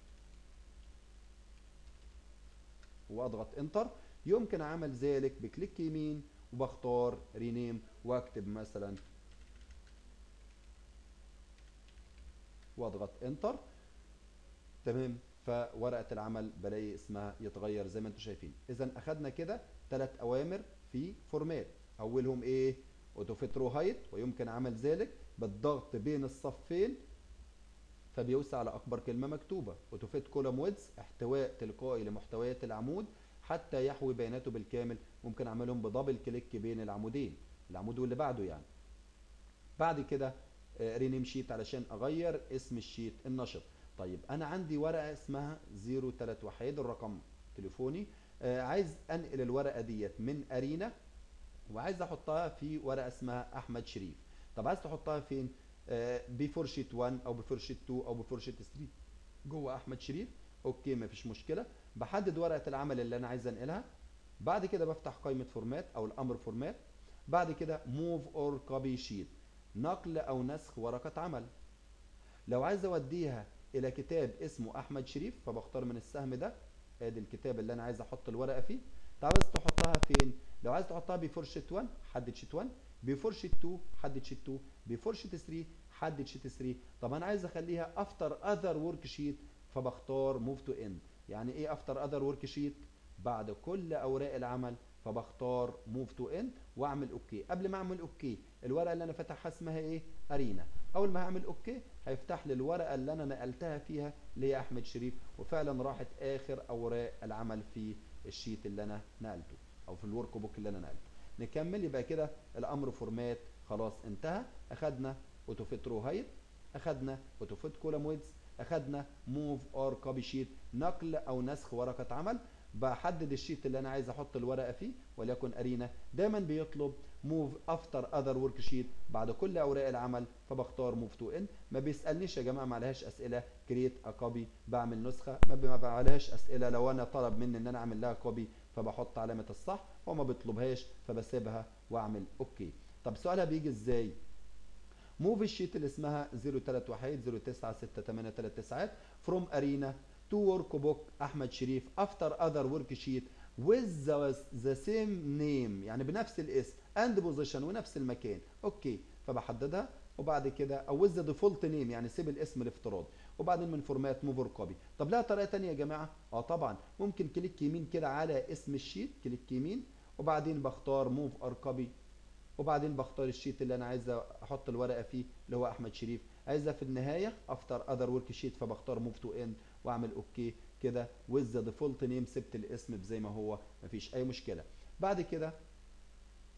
واضغط انتر يمكن اعمل ذلك بكليك يمين وبختار رينيم واكتب مثلا واضغط انتر تمام فورقه العمل بلاقي اسمها يتغير زي ما انتم شايفين اذا اخدنا كده ثلاث اوامر في فورمات اولهم ايه اوتوفيت رو هايت ويمكن عمل ذلك بالضغط بين الصفين فبيوسع على اكبر كلمه مكتوبه اوتوفيت كولوم ويدز احتواء تلقائي لمحتويات العمود حتى يحوي بياناته بالكامل ممكن اعملهم بدبل كليك بين العمودين العمود واللي بعده يعني بعد كده رينيم شيت علشان اغير اسم الشيت النشط طيب انا عندي ورقه اسمها 031 الرقم تليفوني آه عايز انقل الورقه ديت من ارينا وعايز احطها في ورقه اسمها احمد شريف طب عايز تحطها فين آه بيفور شيت 1 او بيفور شيت 2 او بيفور شيت 3 جوه احمد شريف اوكي مفيش مشكله بحدد ورقه العمل اللي انا عايز انقلها بعد كده بفتح قائمه فورمات او الامر فورمات بعد كده موف اور كوبي شيت نقل او نسخ ورقه عمل لو عايز اوديها الى كتاب اسمه احمد شريف فبختار من السهم ده ادي الكتاب اللي انا عايز احط الورقه فيه طب عايز تحطها فين لو عايز تحطها بيفور شيت 1 حدد شيت 1 بيفور شيت 2 حدد شيت 2 بيفور شيت 3 حدد شيت 3 طب انا عايز اخليها افتر اذر ورك شيت فبختار موف تو اند يعني ايه افتر اذر ورك شيت بعد كل اوراق العمل فبختار موف تو اند واعمل اوكي قبل ما اعمل اوكي الورقه اللي انا فاتحها اسمها ايه ارينا اول ما هعمل اوكي هيفتح لي الورقه اللي انا نقلتها فيها اللي هي احمد شريف وفعلا راحت اخر اوراق العمل في الشيت اللي انا نقلته او في الورك بوك اللي انا نقلته نكمل يبقى كده الامر فورمات خلاص انتهى اخدنا اوتوفيت رو هايت اخدنا اوتوفيت كولم ويدز اخدنا موف اور كوبي شيت نقل او نسخ ورقه عمل بحدد الشيت اللي انا عايز احط الورقه فيه وليكن ارينا دايما بيطلب موف افتر اذر ورك شيت بعد كل اوراق العمل فبختار موف تو ان ما بيسالنيش يا جماعه ما عليهاش اسئله كريت ا كوبي بعمل نسخه ما بعملهاش اسئله لو انا طلب مني ان انا اعمل لها كوبي فبحط علامه الصح هو ما بيطلبهاش فبسيبها واعمل اوكي طب سؤالها بيجي ازاي موف الشيت اللي اسمها 031 096839 فروم ارينا تو ورك بوك احمد شريف افتر اذر ورك شيت with the, the same name يعني بنفس الاسم and position ونفس المكان اوكي فبحددها وبعد كده او with the default name يعني سيب الاسم الافتراضي وبعدين من فورمات موفر كوبي طب لها طريقه ثانيه يا جماعه اه طبعا ممكن كليك يمين كده على اسم الشيت كليك يمين وبعدين بختار موف ار كوبي وبعدين بختار الشيت اللي انا عايز احط الورقه فيه اللي هو احمد شريف عايزها في النهايه افتر اذر ورك شيت فبختار موف تو اند واعمل اوكي كده with the default name سبت الاسم زي ما هو مفيش اي مشكله بعد كده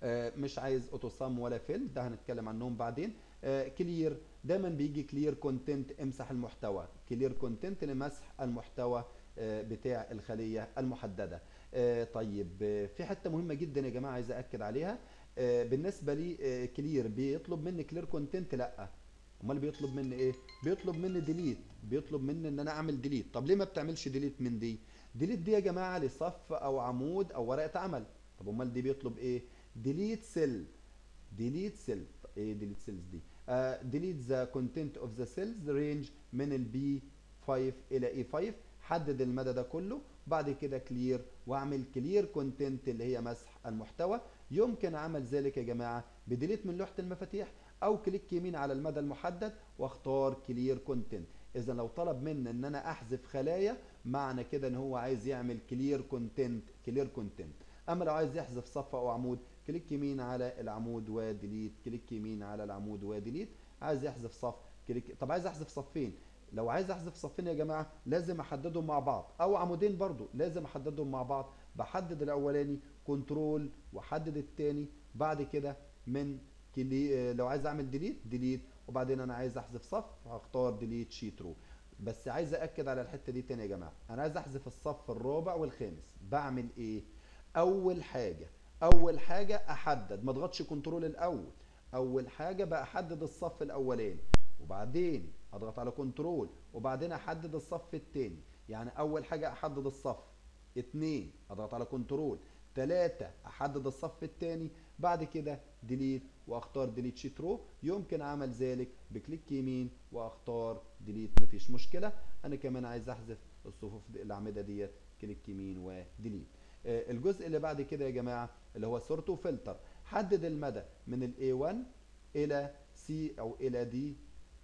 آه، مش عايز اوتوسام ولا فيل ده هنتكلم عنهم بعدين كلير دايما بيجي كلير كونتنت امسح المحتوى كلير كونتنت لمسح المحتوى آه، بتاع الخليه المحدده آه، طيب آه، في حته مهمه جدا يا جماعه عايز اكد عليها آه، بالنسبه لي آه، كلير بيطلب مني كلير كونتنت لا امال بيطلب مني ايه بيطلب مني ديليت بيطلب مني ان انا اعمل ديليت طب ليه ما بتعملش ديليت من دي ديليت دي يا جماعه لصف او عمود او ورقه عمل طب امال دي بيطلب ايه ديليت سيل ديليت سيل ايه ديليت سيلز دي ديليت ذا كونتنت اوف ذا سيلز رينج من البي 5 الى اي 5 حدد المدى ده كله بعد كده كلير واعمل كلير كونتنت اللي هي مسح المحتوى يمكن عمل ذلك يا جماعه بديليت من لوحه المفاتيح او كليك يمين على المدى المحدد واختار كلير كونتنت اذا لو طلب مني ان انا احذف خلايا معنى كده ان هو عايز يعمل كلير كونتنت كلير كونتنت اما لو عايز يحذف صف او عمود كليك يمين على العمود وديليت كليك يمين على العمود وديليت عايز يحذف صف كليك طب عايز احذف صفين لو عايز احذف صفين يا جماعه لازم احددهم مع بعض او عمودين برضو لازم احددهم مع بعض بحدد الاولاني كنترول واحدد التاني بعد كده من كلي... لو عايز اعمل ديليت ديليت وبعدين انا عايز احذف صف هختار ديليت شيت رو بس عايز اكد على الحته دي تاني يا جماعه انا عايز احذف الصف الرابع والخامس بعمل ايه اول حاجه اول حاجه احدد ما اضغطش كنترول الاول اول حاجه بحدد الصف الاولاني وبعدين اضغط على كنترول وبعدين احدد الصف الثاني يعني اول حاجه احدد الصف اتنين اضغط على كنترول تلاتة احدد الصف الثاني بعد كده ديليت واختار ديليت شيت رو يمكن عمل ذلك بكليك يمين واختار ديليت مفيش مشكله انا كمان عايز احذف الصفوف دي الاعمده ديت كليك يمين وديليت آه، الجزء اللي بعد كده يا جماعه اللي هو سورت وفلتر حدد المدى من ال A1 الى C او الى D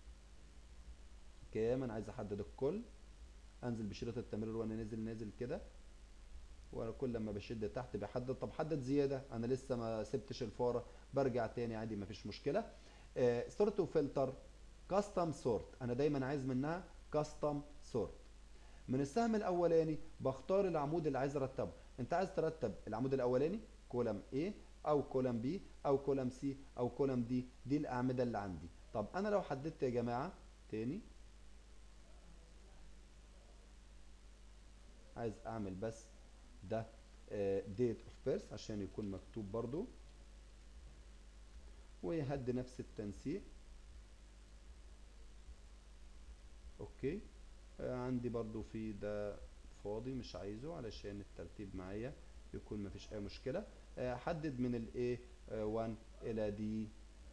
كام انا عايز احدد الكل انزل بشريط التمرير وانا نازل نازل كده وانا كل لما بشد تحت بحدد طب حدد زياده انا لسه ما سبتش الفاره برجع تاني عادي مفيش مشكله سورت وفلتر كاستم سورت انا دايما عايز منها كاستم سورت من السهم الاولاني بختار العمود اللي عايز ارتبه انت عايز ترتب العمود الاولاني كولم A او كولم B او كولم C او كولم D دي الاعمده اللي عندي طب انا لو حددت يا جماعه تاني عايز اعمل بس ده ديت اوف بيرث عشان يكون مكتوب برضو ويهدي نفس التنسيق اوكي آه، عندي برضو في ده فاضي مش عايزه علشان الترتيب معايا يكون مفيش اي مشكلة آه، حدد من ال A1 الى D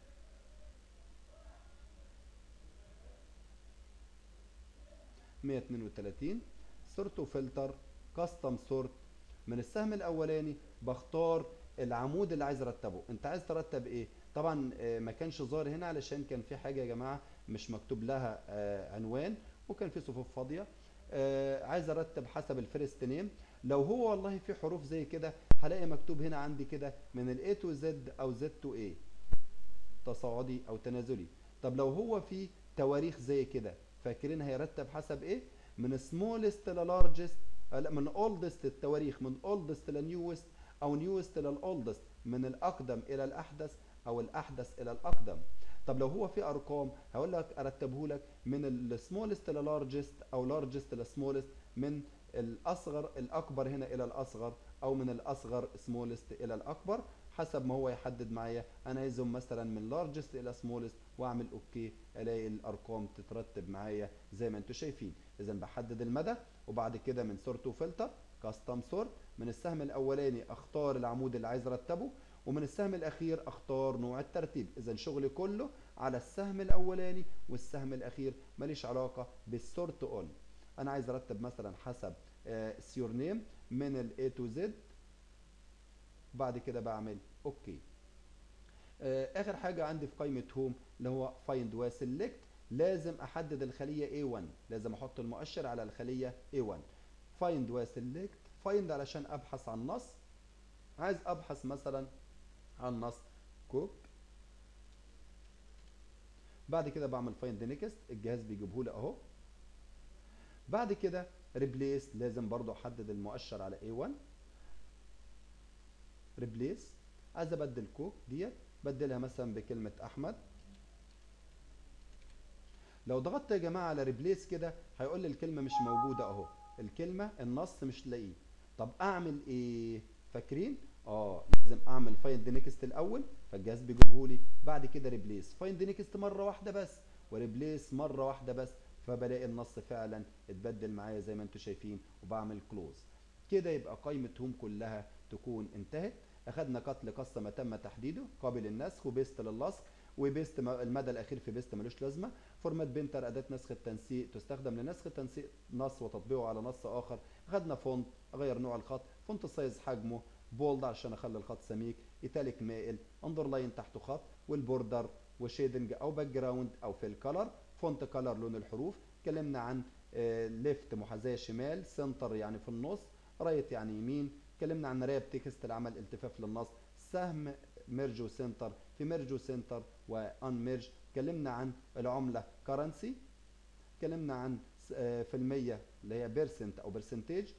مية اتنين وتلاتين سورت وفلتر كاستم سورت من السهم الاولاني بختار العمود اللي عايز ارتبه انت عايز ترتب ايه طبعا آه، ما كانش ظاهر هنا علشان كان في حاجه يا جماعه مش مكتوب لها آه، عنوان وكان في صفوف فاضيه آه، عايز ارتب حسب الفيرست نيم لو هو والله في حروف زي كده هلاقي مكتوب هنا عندي كده من ال A to Z او Z to A تصاعدي او تنازلي طب لو هو في تواريخ زي كده فاكرين هيرتب حسب ايه من smallest ل largest آه، لا من oldest التواريخ من oldest ل newest او newest ل oldest من الاقدم الى الاحدث او الاحدث الى الاقدم طب لو هو في ارقام هقول لك ارتبه لك من السمولست للارجست او لارجست لسمولست من الاصغر الاكبر هنا الى الاصغر او من الاصغر سمولست الى الاكبر حسب ما هو يحدد معايا انا عايزهم مثلا من لارجست الى سمولست واعمل اوكي الاقي الارقام تترتب معايا زي ما انتم شايفين اذا بحدد المدى وبعد كده من سورت وفلتر كاستم سورت من السهم الاولاني اختار العمود اللي عايز ارتبه ومن السهم الاخير اختار نوع الترتيب اذا شغلي كله على السهم الاولاني والسهم الاخير ماليش علاقه بالسورت اول انا عايز ارتب مثلا حسب سيور نيم من ال A to Z بعد كده بعمل اوكي آه، اخر حاجه عندي في قائمه هوم اللي هو فايند وسيلكت لازم احدد الخليه A1 لازم احط المؤشر على الخليه A1 فايند وسيلكت فايند علشان ابحث عن نص عايز ابحث مثلا عن نص كوك بعد كده بعمل فايند نيكست الجهاز بيجيبه لي اهو بعد كده ريبليس لازم برضو احدد المؤشر على A1 ريبليس عايز ابدل كوك ديت بدلها مثلا بكلمه احمد لو ضغطت يا جماعه على ريبليس كده هيقول لي الكلمه مش موجوده اهو الكلمه النص مش لاقيه طب اعمل ايه فاكرين اه لازم اعمل فايند نيكست الاول فالجهاز بيجيبه لي بعد كده ريبليس فايند نيكست مره واحده بس وريبليس مره واحده بس فبلاقي النص فعلا اتبدل معايا زي ما انتم شايفين وبعمل كلوز كده يبقى قائمه هوم كلها تكون انتهت اخدنا قتل قصه ما تم تحديده قابل النسخ وبيست للصق وبيست المدى الاخير في بيست ملوش لازمه فورمات بينتر اداه نسخ التنسيق تستخدم لنسخ تنسيق نص وتطبيقه على نص اخر اخدنا فونت اغير نوع الخط فونت سايز حجمه بولد عشان اخلي الخط سميك ايتاليك مائل اندرلاين تحته خط والبوردر وشيدنج او باك جراوند او في الكلر فونت كلر لون الحروف اتكلمنا عن ليفت محاذاه شمال سنتر يعني في النص رايت يعني يمين اتكلمنا عن راب تكست العمل التفاف للنص سهم ميرج وسنتر في ميرج وسنتر وان ميرج اتكلمنا عن العمله كرنسي اتكلمنا عن في المية اللي هي بيرسنت او برسنتيج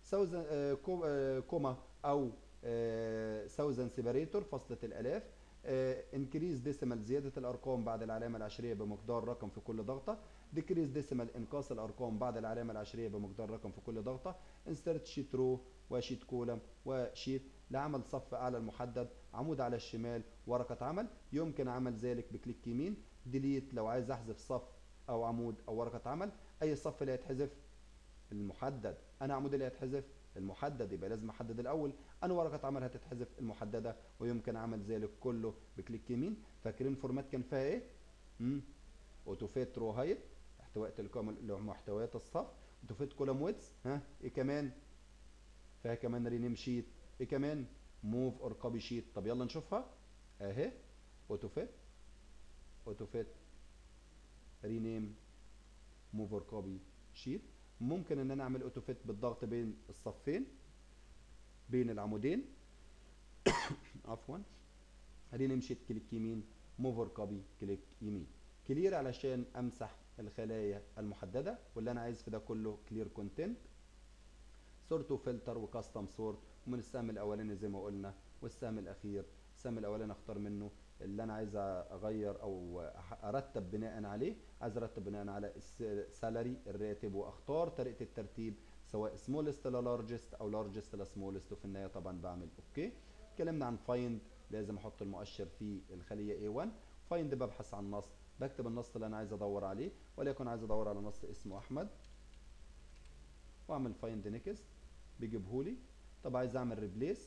كوما او ساوزن سيبريتور فاصلة الالاف انكريز ديسيمال زيادة الارقام بعد العلامة العشرية بمقدار رقم في كل ضغطة ديكريز ديسيمال انقاص الارقام بعد العلامة العشرية بمقدار رقم في كل ضغطة انسرت شيت رو وشيت كولم وشيت لعمل صف اعلى المحدد عمود على الشمال ورقة عمل يمكن عمل ذلك بكليك يمين ديليت لو عايز احذف صف او عمود او ورقة عمل اي صف اللي هيتحذف المحدد انا عمود اللي هيتحذف المحدد يبقى لازم احدد الاول انا ورقه عمل هتتحذف المحدده ويمكن عمل ذلك كله بكليك يمين فاكرين فورمات كان فيها ايه امم اوتوفيت رو هايت احتواء تلقائي محتويات الصف اوتوفيت كولوم ويدز ها ايه كمان فيها كمان رينيم شيت ايه كمان موف اور كوبي شيت طب يلا نشوفها اهي اوتوفيت اوتوفيت رينيم موف اور كوبي شيت ممكن ان انا اعمل اوتوفيت بالضغط بين الصفين بين العمودين عفوا رينيم شيت كليك يمين موفر كوبي كليك يمين كلير علشان امسح الخلايا المحدده واللي انا عايز في ده كله كلير كونتنت سورت وفلتر وكاستم سورت ومن السهم الاولاني زي ما قلنا والسهم الاخير السهم الاولاني اختار منه اللي انا عايز اغير او ارتب بناء عليه عايز ارتب بناء على السالري الراتب واختار طريقه الترتيب سواء سمولست لا لارجست او لارجست لا سمولست وفي النهايه طبعا بعمل اوكي اتكلمنا عن فايند لازم احط المؤشر في الخليه A1 فايند ببحث عن نص بكتب النص اللي انا عايز ادور عليه وليكن عايز ادور على نص اسمه احمد واعمل فايند نيكست بيجيبهولي طب عايز اعمل ريبليس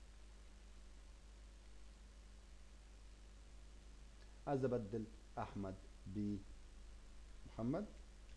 عايز ابدل احمد بمحمد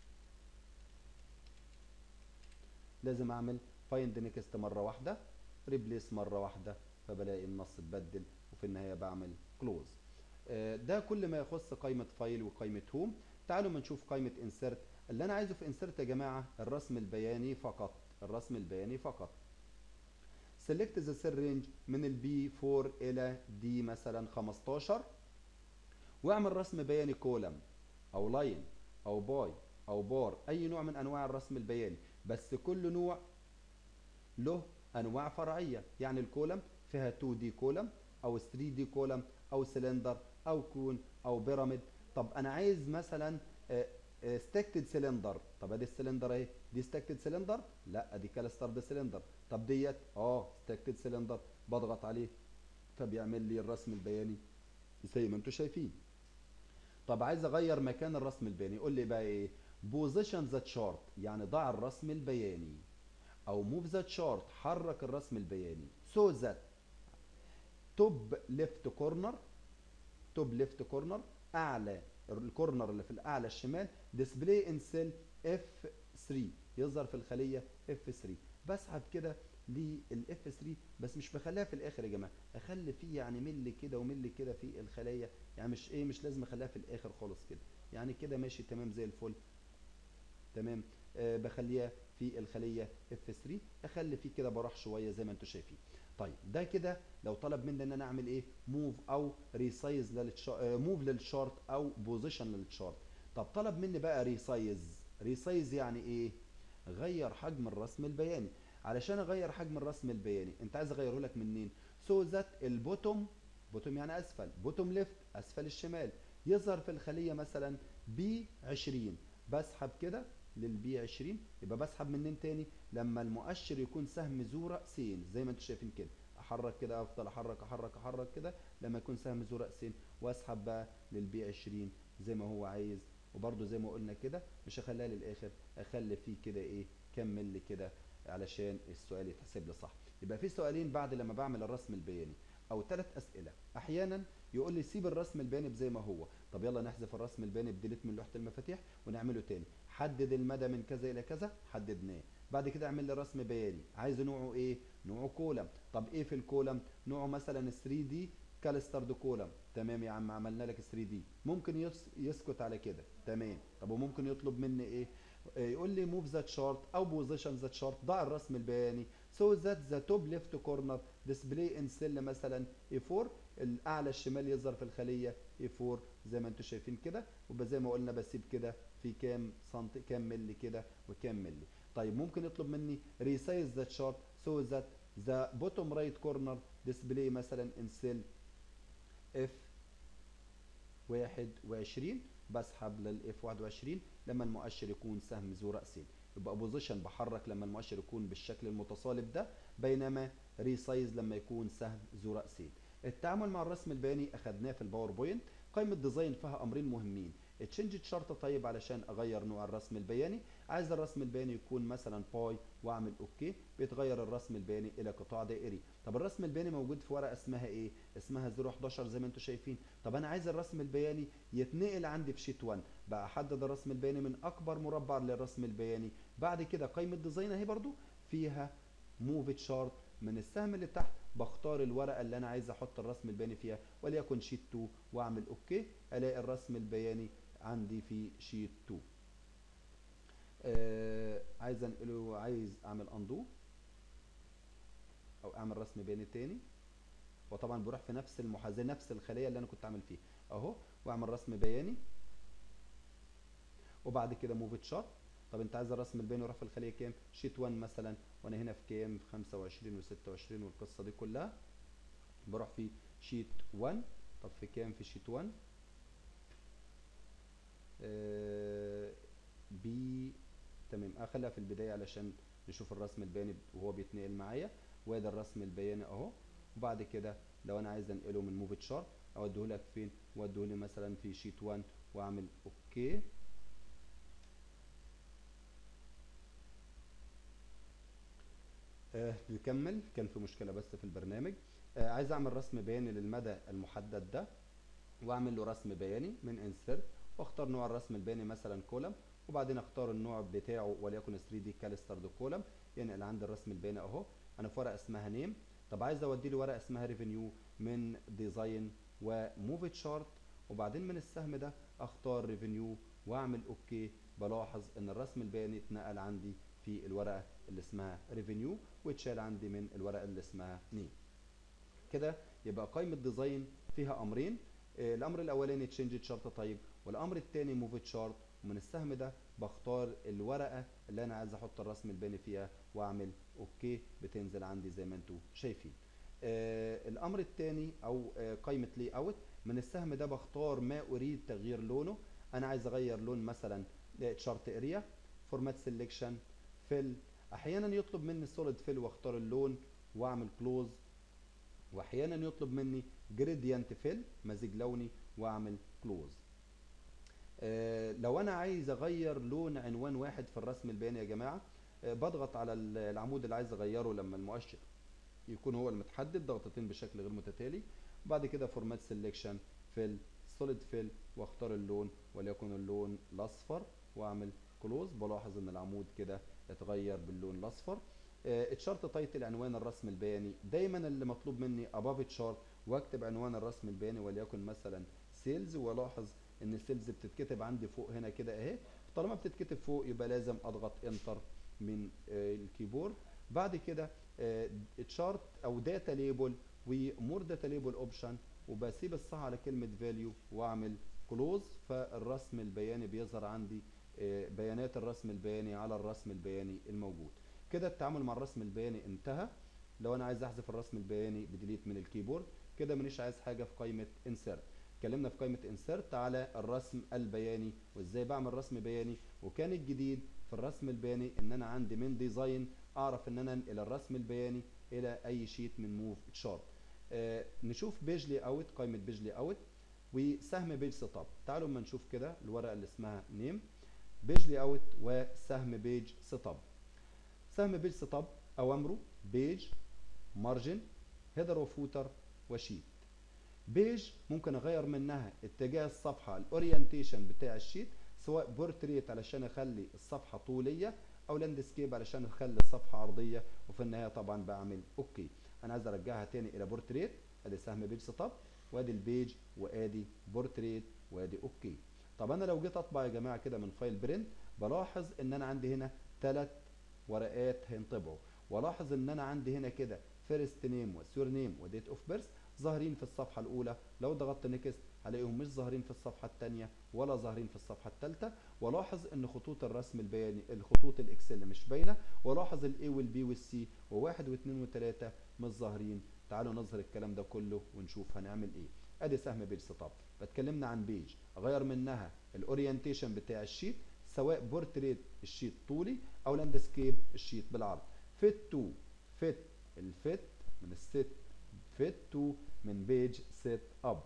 لازم اعمل فايند نيكست مره واحده ريبليس مره واحده فبلاقي النص اتبدل وفي النهايه بعمل كلوز ده كل ما يخص قائمه فايل وقائمه هوم تعالوا ما نشوف قائمه انسرت اللي انا عايزه في انسرت يا جماعه الرسم البياني فقط الرسم البياني فقط سيلكت ذا سيل رينج من البي 4 الى دي مثلا 15 واعمل رسم بياني كولم او لاين او باي او بار اي نوع من انواع الرسم البياني بس كل نوع له انواع فرعيه يعني الكولم فيها 2 دي كولم او 3 دي كولم او سلندر او كون او بيراميد طب انا عايز مثلا ستاكتد سلندر طب ادي السلندر اهي دي ستاكتد سلندر لا دي كالسترد سلندر طب ديت اه ستاكتد سلندر بضغط عليه فبيعمل لي الرسم البياني زي ما انتم شايفين طب عايز اغير مكان الرسم البياني قول لي بقى ايه بوزيشن ذا تشارت يعني ضع الرسم البياني او موف ذا تشارت حرك الرسم البياني سو ذات توب ليفت كورنر توب ليفت كورنر اعلى الكورنر اللي في الاعلى الشمال ديسبلاي ان سيل اف 3 يظهر في الخليه اف 3 بسحب كده للاف 3 بس مش بخليها في الاخر يا جماعه اخلي فيه يعني ملي كده وملي كده في الخلايا يعني مش ايه مش لازم اخليها في الاخر خالص كده يعني كده ماشي تمام زي الفل تمام آه بخليها في الخليه اف 3 اخلي فيه كده براح شويه زي ما انتم شايفين طيب ده كده لو طلب مني ان انا اعمل ايه موف او ريسايز للشارت موف للشارت او بوزيشن للشارت طب طلب مني بقى ريسايز ريسايز يعني ايه غير حجم الرسم البياني علشان اغير حجم الرسم البياني انت عايز اغيره لك منين so that البوتوم بوتوم يعني اسفل بوتوم ليفت اسفل الشمال يظهر في الخليه مثلا ب 20 بسحب كده للبي 20 يبقى بسحب منين تاني لما المؤشر يكون سهم ذو راسين زي ما انتم شايفين كده احرك كده افضل احرك احرك احرك كده لما يكون سهم ذو راسين واسحب بقى للبي 20 زي ما هو عايز وبرده زي ما قلنا كده مش هخليها للاخر اخلي فيه كده ايه كام ملي كده علشان السؤال يتحسب لي صح يبقى في سؤالين بعد لما بعمل الرسم البياني او ثلاث اسئله احيانا يقول لي سيب الرسم البياني زي ما هو طب يلا نحذف الرسم البياني بديليت من لوحه المفاتيح ونعمله تاني حدد المدى من كذا الى كذا حددناه بعد كده اعمل لي رسم بياني عايز نوعه ايه نوعه كولم طب ايه في الكولم نوعه مثلا 3 دي كالسترد كولم تمام يا عم عملنا لك 3 دي ممكن يس يسكت على كده تمام طب وممكن يطلب مني ايه يقول لي موف ذا تشارت او بوزيشن ذا تشارت ضع الرسم البياني سو ذات ذا توب ليفت كورنر ديسبلاي ان سيل مثلا اي 4 الاعلى الشمال يظهر في الخليه اي 4 زي ما انتم شايفين كده وبقى زي ما قلنا بسيب كده في كام سنتي كام ملي كده وكام ملي طيب ممكن يطلب مني ريسايز ذا تشارت سو ذات ذا بوتوم رايت كورنر ديسبلاي مثلا ان سيل اف 21 بسحب للاف 21 لما المؤشر يكون سهم ذو راسين يبقى بوزيشن بحرك لما المؤشر يكون بالشكل المتصالب ده بينما ريسايز لما يكون سهم ذو راسين التعامل مع الرسم البياني اخدناه في الباوربوينت قائمه ديزاين فيها امرين مهمين تشنج شرط طيب علشان اغير نوع الرسم البياني عايز الرسم البياني يكون مثلا باي واعمل اوكي بيتغير الرسم البياني الى قطاع دائري طب الرسم البياني موجود في ورقه اسمها ايه اسمها 011 زي ما انتم شايفين طب انا عايز الرسم البياني يتنقل عندي في شيت 1 بقى احدد الرسم البياني من اكبر مربع للرسم البياني بعد كده قائمه ديزاين اهي برضو فيها موف تشارت من السهم اللي تحت بختار الورقه اللي انا عايز احط الرسم البياني فيها وليكن شيت 2 واعمل اوكي الاقي الرسم البياني عندي في شيت 2 آه عايز انقله عايز اعمل اندو او اعمل رسم بياني تاني وطبعا بروح في نفس المحاذاه نفس الخليه اللي انا كنت عامل فيها اهو واعمل رسم بياني وبعد كده موف تشارت طب انت عايز الرسم البياني يروح في الخليه كام شيت 1 مثلا وانا هنا في كام في 25 و26 والقصه دي كلها بروح في شيت 1 طب في كام في شيت 1 آه بي تمام اخليها في البدايه علشان نشوف الرسم البياني وهو بيتنقل معايا وادي الرسم البياني اهو وبعد كده لو انا عايز انقله من موف تشارت اوديه لك فين اوديه لي مثلا في شيت 1 واعمل اوكي آه نكمل كان في مشكله بس في البرنامج آه عايز اعمل رسم بياني للمدى المحدد ده واعمل له رسم بياني من انسرت واختار نوع الرسم البياني مثلا كولم وبعدين اختار النوع بتاعه وليكن 3 دي كالسترد كولم ينقل عندي الرسم البياني اهو انا في ورقه اسمها نيم طب عايز اودي له ورقه اسمها ريفينيو من ديزاين وموف تشارت وبعدين من السهم ده اختار ريفينيو واعمل اوكي بلاحظ ان الرسم البياني اتنقل عندي في الورقه اللي اسمها ريفينيو واتشال عندي من الورقه اللي اسمها نيم كده يبقى قائمه ديزاين فيها امرين الامر الاولاني تشينج تشارت طيب والامر الثاني موف تشارت ومن السهم ده بختار الورقه اللي انا عايز احط الرسم البياني فيها واعمل اوكي بتنزل عندي زي ما انتم شايفين آه الامر الثاني او آه قائمه لي اوت من السهم ده بختار ما اريد تغيير لونه انا عايز اغير لون مثلا تشارت اريا فورمات سيلكشن فيل احيانا يطلب مني سوليد فيل واختار اللون واعمل كلوز واحيانا يطلب مني جريديانت فيل مزيج لوني واعمل كلوز آه لو انا عايز اغير لون عنوان واحد في الرسم البياني يا جماعه آه بضغط على العمود اللي عايز اغيره لما المؤشر يكون هو المتحدد ضغطتين بشكل غير متتالي وبعد كده فورمات سيلكشن فيل سوليد فيل واختار اللون وليكن اللون الاصفر واعمل كلوز بلاحظ ان العمود كده اتغير باللون الاصفر تشارت تايتل عنوان الرسم البياني دايما اللي مطلوب مني اباف تشارت واكتب عنوان الرسم البياني وليكن مثلا سيلز والاحظ ان السيلز بتتكتب عندي فوق هنا كده اهي طالما بتتكتب فوق يبقى لازم اضغط انتر من الكيبورد بعد كده تشارت او داتا ليبل ومور داتا ليبل اوبشن وبسيب الصح على كلمه فاليو واعمل كلوز فالرسم البياني بيظهر عندي بيانات الرسم البياني على الرسم البياني الموجود كده التعامل مع الرسم البياني انتهى لو انا عايز احذف الرسم البياني بديليت من الكيبورد كده مانيش عايز حاجه في قائمه انسرت اتكلمنا في قائمه انسرت على الرسم البياني وازاي بعمل رسم بياني وكان الجديد في الرسم البياني ان انا عندي من ديزاين اعرف ان انا انقل الرسم البياني الى اي شيت من موف تشارت آه نشوف بيج لي اوت قائمه بيج لي اوت وسهم بيج سيت اب تعالوا اما نشوف كده الورقه اللي اسمها نيم بيج لي اوت وسهم بيج سيت اب سهم بيج سيت اب اوامره بيج مارجن هيدر وفوتر وشيت بيج ممكن اغير منها اتجاه الصفحه الاورينتيشن بتاع الشيت سواء بورتريت علشان اخلي الصفحه طوليه او لاندسكيب علشان اخلي الصفحه عرضيه وفي النهايه طبعا بعمل اوكي انا عايز ارجعها تاني الى بورتريت ادي سهم بيج سيت اب وادي البيج وادي بورتريت وادي اوكي طب انا لو جيت اطبع يا جماعه كده من فايل برنت بلاحظ ان انا عندي هنا ثلاث ورقات هينطبعوا والاحظ ان انا عندي هنا كده فيرست نيم وسير نيم وديت اوف بيرث ظاهرين في الصفحه الاولى لو ضغطت نيكست هلاقيهم مش ظاهرين في الصفحه الثانيه ولا ظاهرين في الصفحه الثالثه والاحظ ان خطوط الرسم البياني الخطوط الاكسل مش باينه والاحظ الاي والبي والسي وواحد واثنين وثلاثه مش ظاهرين تعالوا نظهر الكلام ده كله ونشوف هنعمل ايه ادي سهم بيج سيت اب بتكلمنا عن بيج اغير منها الاورينتيشن بتاع الشيت سواء بورتريت الشيت طولي او لاندسكيب الشيت بالعرض فيت تو فيت الفيت من الست فيت تو من بيج سيت اب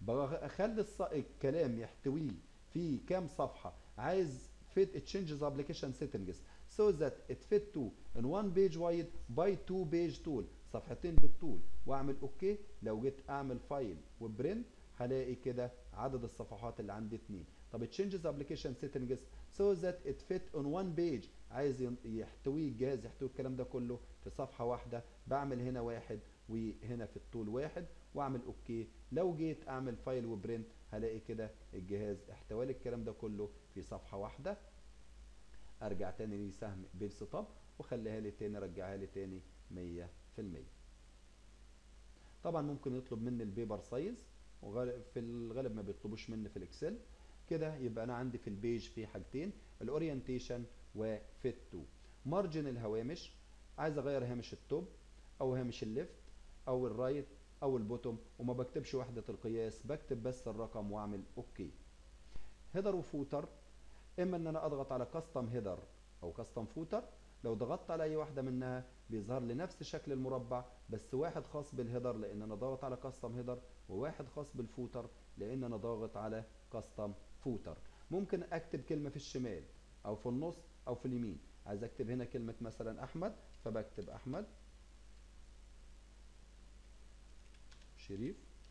اخلي الكلام يحتويه في كام صفحه عايز fit it changes application settings so that it fit to in one page wide by two page tool صفحتين بالطول واعمل اوكي لو جيت اعمل فايل وبرنت هلاقي كده عدد الصفحات اللي عندي اتنين طب it changes application settings so that it fit on one page عايز يحتوي الجهاز يحتوي الكلام ده كله في صفحه واحده بعمل هنا واحد وهنا في الطول واحد واعمل اوكي لو جيت اعمل فايل وبرنت هلاقي كده الجهاز احتوى لي الكلام ده كله في صفحه واحده ارجع تاني لسهم بيج سيت اب وخليها لي تاني رجعها لي تاني 100% طبعا ممكن يطلب مني البيبر سايز وفي الغالب ما بيطلبوش مني في الاكسل كده يبقى انا عندي في البيج في حاجتين الاورينتيشن وفيت تو مارجن الهوامش عايز اغير هامش التوب او هامش الليفت او الرايت او البوتوم وما بكتبش وحده القياس بكتب بس الرقم واعمل اوكي هيدر وفوتر اما ان انا اضغط على كاستم هيدر او كاستم فوتر لو ضغطت على اي واحده منها بيظهر لي نفس شكل المربع بس واحد خاص بالهيدر لان انا ضاغط على كاستم هيدر وواحد خاص بالفوتر لان انا ضاغط على كاستم فوتر ممكن اكتب كلمه في الشمال او في النص او في اليمين عايز اكتب هنا كلمه مثلا احمد فبكتب احمد شريف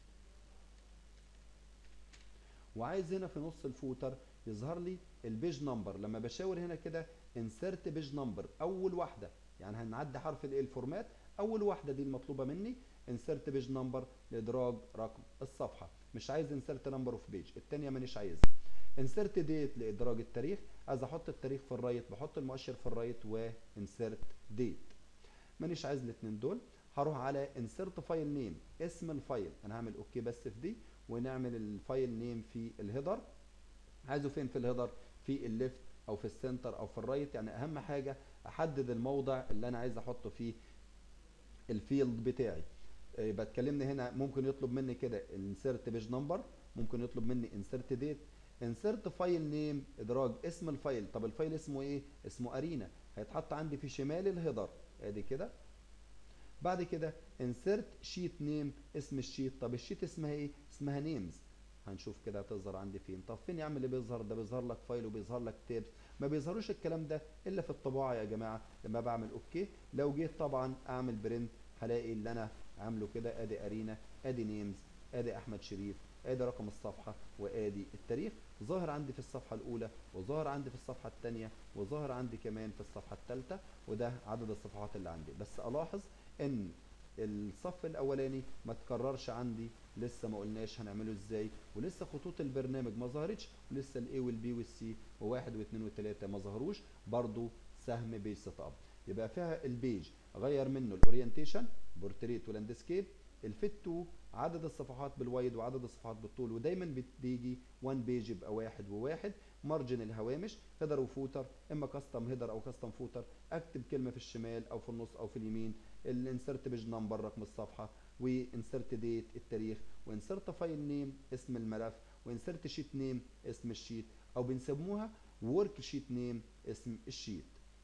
وعايز هنا في نص الفوتر يظهر لي البيج نمبر لما بشاور هنا كده انسرت بيج نمبر اول واحده يعني هنعدي حرف الايه الفورمات اول واحده دي المطلوبه مني انسرت بيج نمبر لادراج رقم الصفحه مش عايز انسرت نمبر اوف بيج الثانيه مانيش عايزها انسرت ديت لادراج التاريخ عايز احط التاريخ في الرايت بحط المؤشر في الرايت وانسرت ديت مانيش عايز الاثنين دول هروح على انسرت فايل نيم اسم الفايل انا هعمل اوكي بس في دي ونعمل الفايل نيم في الهيدر عايزه فين في الهيدر في الليفت او في السنتر او في الرايت يعني اهم حاجه احدد الموضع اللي انا عايز احطه فيه الفيلد بتاعي يبقى اتكلمنا هنا ممكن يطلب مني كده انسرت بيج نمبر ممكن يطلب مني انسرت ديت انسرت فايل نيم ادراج اسم الفايل طب الفايل اسمه ايه اسمه ارينا هيتحط عندي في شمال الهيدر ادي كده بعد كده انسرت شيت نيم اسم الشيت طب الشيت اسمها ايه اسمها نيمز هنشوف كده هتظهر عندي فين طب فين يا عم اللي بيظهر ده بيظهر لك فايل وبيظهر لك تيبس ما بيظهروش الكلام ده الا في الطباعه يا جماعه لما بعمل اوكي لو جيت طبعا اعمل برنت هلاقي اللي انا عامله كده ادي ارينا ادي نيمز ادي احمد شريف ادي رقم الصفحه وادي التاريخ ظاهر عندي في الصفحه الاولى وظاهر عندي في الصفحه الثانيه وظاهر عندي كمان في الصفحه الثالثه وده عدد الصفحات اللي عندي بس الاحظ ان الصف الاولاني ما تكررش عندي لسه ما قلناش هنعمله ازاي ولسه خطوط البرنامج ما ظهرتش ولسه الاي والبي والسي وواحد واثنين وثلاثه ما ظهروش برضو سهم بيج سيت اب يبقى فيها البيج اغير منه الاورينتيشن بورتريت ولاندسكيب الفيت تو عدد الصفحات بالوايد وعدد الصفحات بالطول ودايما بتيجي 1 بيج يبقى واحد وواحد مارجن الهوامش هيدر وفوتر اما كاستم هيدر او كاستم فوتر اكتب كلمه في الشمال او في النص او في اليمين الانسرت بيج نمبر رقم الصفحه وانسرت ديت التاريخ وانسرت فايل نيم اسم الملف وانسرت شيت نيم اسم الشيت او بنسموها ورك شيت نيم اسم الشيت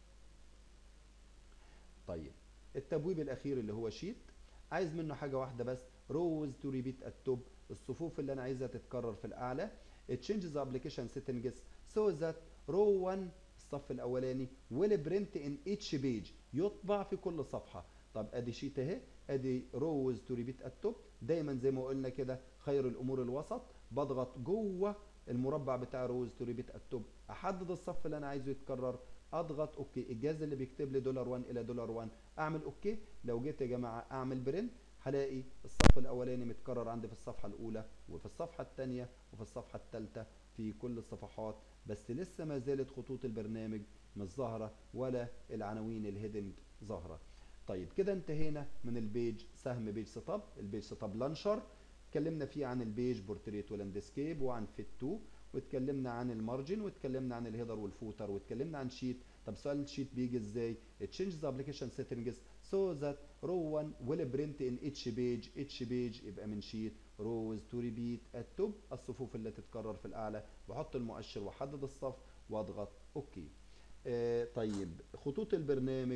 طيب التبويب الاخير اللي هو شيت عايز منه حاجه واحده بس روز تو ريبيت التوب الصفوف اللي انا عايزها تتكرر في الاعلى تشينج ذا ابلكيشن سيتنجز سو ذات رو 1 الصف الاولاني ويل برنت ان اتش بيج يطبع في كل صفحه طب ادي شيت اهي ادي روز تو ريبيت التوب دايما زي ما قلنا كده خير الامور الوسط بضغط جوه المربع بتاع روز تو ريبيت التوب احدد الصف اللي انا عايزه يتكرر اضغط اوكي الجهاز اللي بيكتب لي دولار 1 الى دولار 1 اعمل اوكي لو جيت يا جماعه اعمل برنت هلاقي الصف الاولاني متكرر عندي في الصفحه الاولى وفي الصفحه الثانيه وفي الصفحه الثالثه في كل الصفحات بس لسه ما زالت خطوط البرنامج مش ظاهره ولا العناوين الهيدنج ظاهره طيب كده انتهينا من البيج سهم بيج سيت اب البيج سيت اب لانشر اتكلمنا فيه عن البيج بورتريت ولاندسكيب وعن فيت 2 واتكلمنا عن المارجن واتكلمنا عن الهيدر والفوتر واتكلمنا عن شيت طب سؤال الشيت بيجي ازاي تشينج ذا ابلكيشن سيتنجز سو ذات رو 1 ويل برنت ان اتش بيج اتش بيج يبقى من شيت روز تو ريبيت التوب الصفوف اللي تتكرر في الاعلى بحط المؤشر واحدد الصف واضغط اوكي آه طيب خطوط البرنامج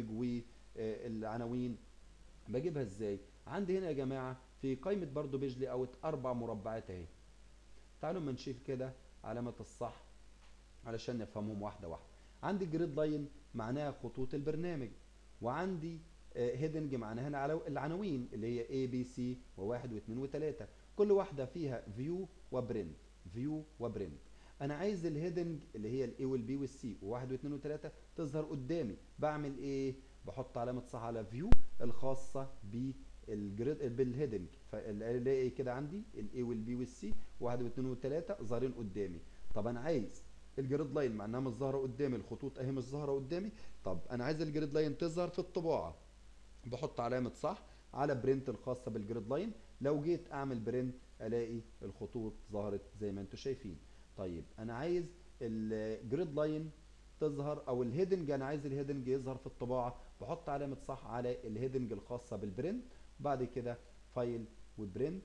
والعناوين بجيبها ازاي عندي هنا يا جماعه في قائمه برضو بيج لي اوت اربع مربعات اهي تعالوا اما نشوف كده علامه الصح علشان نفهمهم واحده واحده عندي جريد لاين معناها خطوط البرنامج وعندي هيدنج معناها هنا العناوين اللي هي A B C و1 و2 و3 كل واحده فيها فيو وبرنت فيو وبرنت انا عايز الهيدنج اللي هي الاي والبي والسي و1 و2 و3 تظهر قدامي بعمل ايه بحط علامه صح على فيو الخاصه بالجريد بالهيدنج فالاقي كده عندي الاي والبي والسي 1 و2 و3 ظاهرين قدامي طب انا عايز الجريد لاين مع انها مش ظاهره قدامي الخطوط اهي مش ظاهره قدامي طب انا عايز الجريد لاين تظهر في الطباعه بحط علامه صح على برنت الخاصه بالجريد لاين لو جيت اعمل برنت الاقي الخطوط ظهرت زي ما انتم شايفين طيب انا عايز الجريد لاين تظهر او الهيدنج انا عايز الهيدنج يظهر في الطباعه بحط علامه صح على الهيدنج الخاصه بالبرنت وبعد كده فايل وبرنت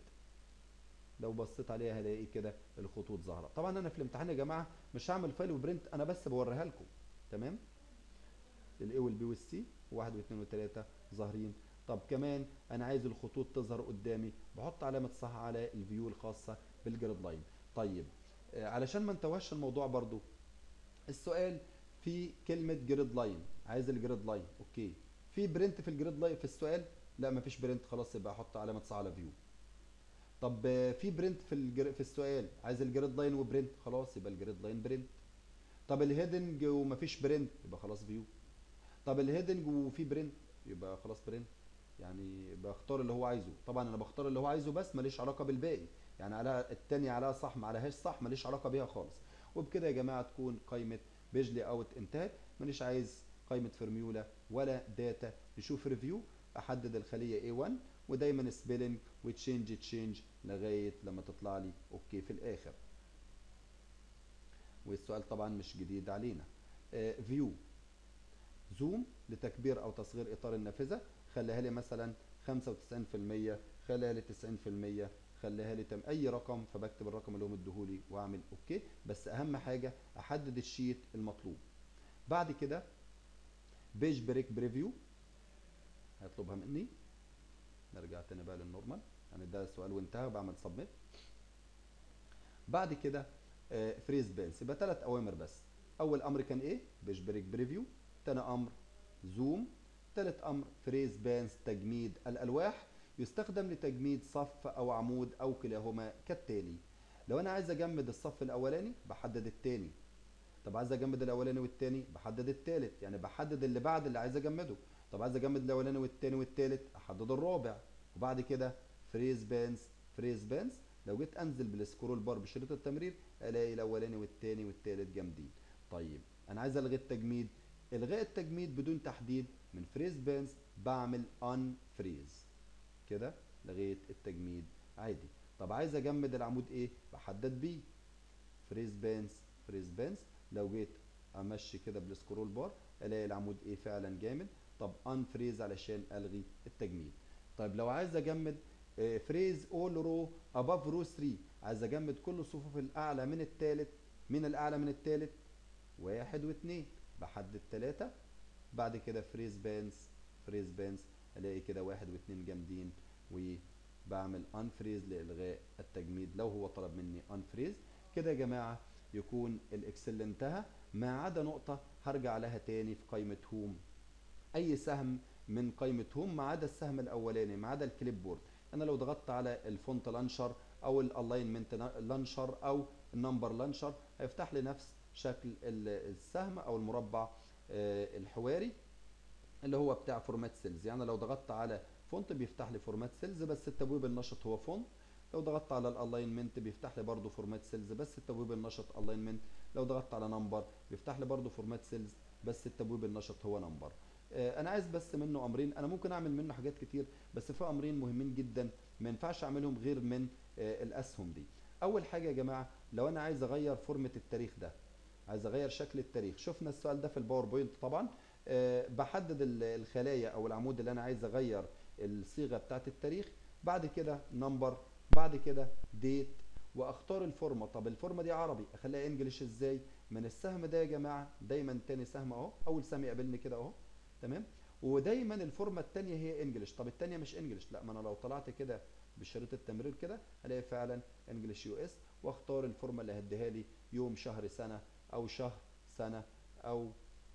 لو بصيت عليها هلاقي كده الخطوط ظاهره طبعا انا في الامتحان يا جماعه مش هعمل فايل وبرنت انا بس بوريها لكم تمام الاي والبي والسي واحد واثنين وثلاثه ظاهرين طب كمان انا عايز الخطوط تظهر قدامي بحط علامه صح على الفيو الخاصه بالجريد لاين طيب آه علشان ما انتوهش الموضوع برضو السؤال في كلمه جريد لاين عايز الجريد لاين اوكي في برنت في الجريد لاين في السؤال لا مفيش برنت خلاص يبقى احط علامه صح على فيو طب في برنت في الجر... في السؤال عايز الجريد لاين وبرنت خلاص يبقى الجريد لاين برنت طب الهيدنج ومفيش برنت يبقى خلاص فيو طب الهيدنج وفي برنت يبقى خلاص برنت يعني بختار اللي هو عايزه طبعا انا بختار اللي هو عايزه بس ماليش علاقه بالباقي يعني على التاني عليها صح ما عليهاش صح ماليش علاقه بيها خالص وبكده يا جماعه تكون قائمه بيجلي اوت انتهت مانيش عايز قائمه فورميولا ولا داتا نشوف ريفيو احدد الخليه A1 ودايما سبيلنج وتشينج تشينج لغايه لما تطلع لي اوكي في الاخر والسؤال طبعا مش جديد علينا فيو uh, زوم لتكبير او تصغير اطار النافذه خليها لي مثلا 95% خليها لي 90% خليها لي تم اي رقم فبكتب الرقم اللي هو مديهولي واعمل اوكي بس اهم حاجه احدد الشيت المطلوب بعد كده بيج بريك بريفيو هيطلبها مني نرجع تاني بقى للنورمال يعني ده السؤال وانتهى بعمل سبميت بعد كده آه فريز بانس يبقى ثلاث اوامر بس اول امر كان ايه بيج بريك بريفيو تاني امر زوم تالت امر فريز بانس تجميد الالواح يستخدم لتجميد صف او عمود او كلاهما كالتالي لو انا عايز اجمد الصف الاولاني بحدد التاني طب عايز اجمد الاولاني والتاني بحدد التالت يعني بحدد اللي بعد اللي عايز اجمده طب عايز اجمد الاولاني والتاني والتالت احدد الرابع وبعد كده فريز بانس فريز بانس لو جيت انزل بالسكرول بار بشريط التمرير الاقي الاولاني والتاني والتالت جامدين طيب انا عايز الغي التجميد الغاء التجميد بدون تحديد من فريز بانس بعمل ان فريز كده لغيت التجميد عادي طب عايز اجمد العمود ايه بحدد بيه فريز بانس فريز بنس لو جيت امشي كده بالسكرول بار الاقي العمود ايه فعلا جامد طب ان فريز علشان الغي التجميد طيب لو عايز اجمد فريز اول رو اباف رو 3 عايز اجمد كل الصفوف الاعلى من الثالث من الاعلى من الثالث واحد واثنين بحدد ثلاثة بعد كده فريز بانس فريز بانس الاقي كده واحد واثنين جامدين وبعمل انفريز لالغاء التجميد لو هو طلب مني انفريز كده يا جماعه يكون الاكسل انتهى ما عدا نقطه هرجع لها تاني في قائمه هوم اي سهم من قائمه هوم ما عدا السهم الاولاني ما عدا الكليب بورد انا لو ضغطت على الفونت لانشر او الالاينمنت لانشر او النمبر لانشر هيفتح لي نفس شكل السهم او المربع الحواري اللي هو بتاع فورمات سيلز يعني لو ضغطت على فونت بيفتح لي فورمات سيلز بس التبويب النشط هو فونت لو ضغطت على الالاينمنت بيفتح لي برضه فورمات سيلز بس التبويب النشط الاينمنت لو ضغطت على نمبر بيفتح لي برضه فورمات سيلز بس التبويب النشط هو نمبر انا عايز بس منه امرين انا ممكن اعمل منه حاجات كتير بس في امرين مهمين جدا ما ينفعش اعملهم غير من الاسهم دي اول حاجه يا جماعه لو انا عايز اغير فورمه التاريخ ده عايز اغير شكل التاريخ شفنا السؤال ده في الباوربوينت طبعا أه بحدد الخلايا او العمود اللي انا عايز اغير الصيغه بتاعه التاريخ بعد كده نمبر بعد كده ديت واختار الفورمه طب الفورمه دي عربي اخليها انجلش ازاي من السهم ده يا جماعه دايما تاني سهم اهو اول سهم يقابلني كده اهو تمام ودايما الفورمه الثانيه هي انجلش طب الثانيه مش انجلش لا ما انا لو طلعت كده بشريط التمرير كده الاقي فعلا انجلش يو اس واختار الفورمه اللي هديها لي يوم شهر سنه او شهر سنه او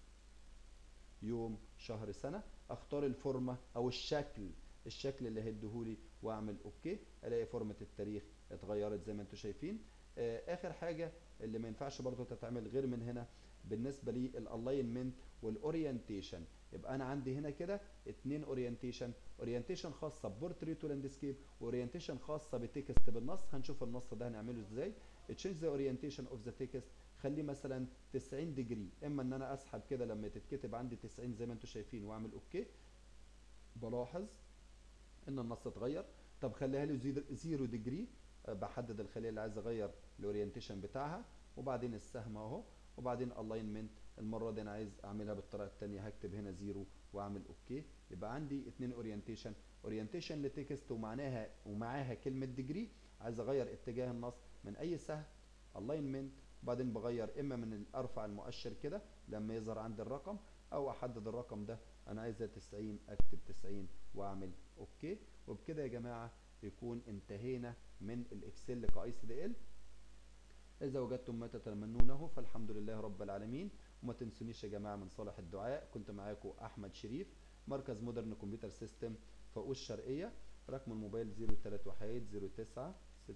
يوم شهر سنه اختار الفورمه او الشكل الشكل اللي هيديهولي واعمل اوكي الاقي فورمه التاريخ اتغيرت زي ما انتم شايفين آه اخر حاجه اللي ما ينفعش برضو تتعمل غير من هنا بالنسبه لي الالاينمنت والاورينتيشن يبقى انا عندي هنا كده اتنين اورينتيشن اورينتيشن خاصه ببورتريت ولاندسكيب واورينتيشن خاصه بتكست بالنص هنشوف النص ده هنعمله ازاي تشينج ذا اورينتيشن اوف ذا تكست خليه مثلا 90 ديجري اما ان انا اسحب كده لما تتكتب عندي 90 زي ما انتم شايفين واعمل اوكي بلاحظ ان النص اتغير طب خليها لي 0 ديجري بحدد الخليه اللي عايز اغير الاورينتيشن بتاعها وبعدين السهم اهو وبعدين الاينمنت المره دي انا عايز اعملها بالطريقه الثانيه هكتب هنا زيرو واعمل اوكي يبقى عندي اتنين اورينتيشن اورينتيشن لتكست ومعناها ومعاها كلمه ديجري عايز اغير اتجاه النص من اي سهم الاينمنت وبعدين بغير اما من ارفع المؤشر كده لما يظهر عندي الرقم او احدد الرقم ده انا عايزها 90 اكتب 90 واعمل اوكي وبكده يا جماعه يكون انتهينا من الاكسل كاي سي دي ال اذا وجدتم ما تتمنونه فالحمد لله رب العالمين وما تنسونيش يا جماعه من صالح الدعاء كنت معاكم احمد شريف مركز مودرن كمبيوتر سيستم فوق الشرقيه رقم الموبايل 031 09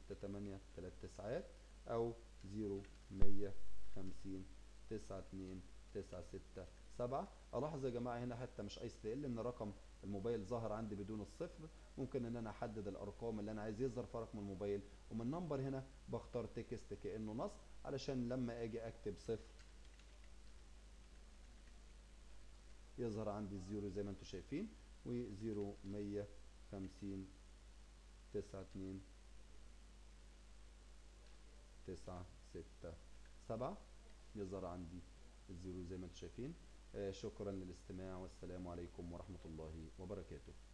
6839 او 0150 92 967 الاحظ يا جماعه هنا حتى مش اي سي ال ان رقم الموبايل ظهر عندي بدون الصفر ممكن ان انا احدد الارقام اللي انا عايز يظهر في رقم الموبايل ومن نمبر هنا بختار تكست كانه نص علشان لما اجي اكتب صفر يظهر عندي الزيرو زي ما انتم شايفين وزيرو مية خمسين تسعة اتنين تسعة ستة سبعة يظهر عندي الزيرو زي ما انتم شايفين آه شكرا للاستماع والسلام عليكم ورحمة الله وبركاته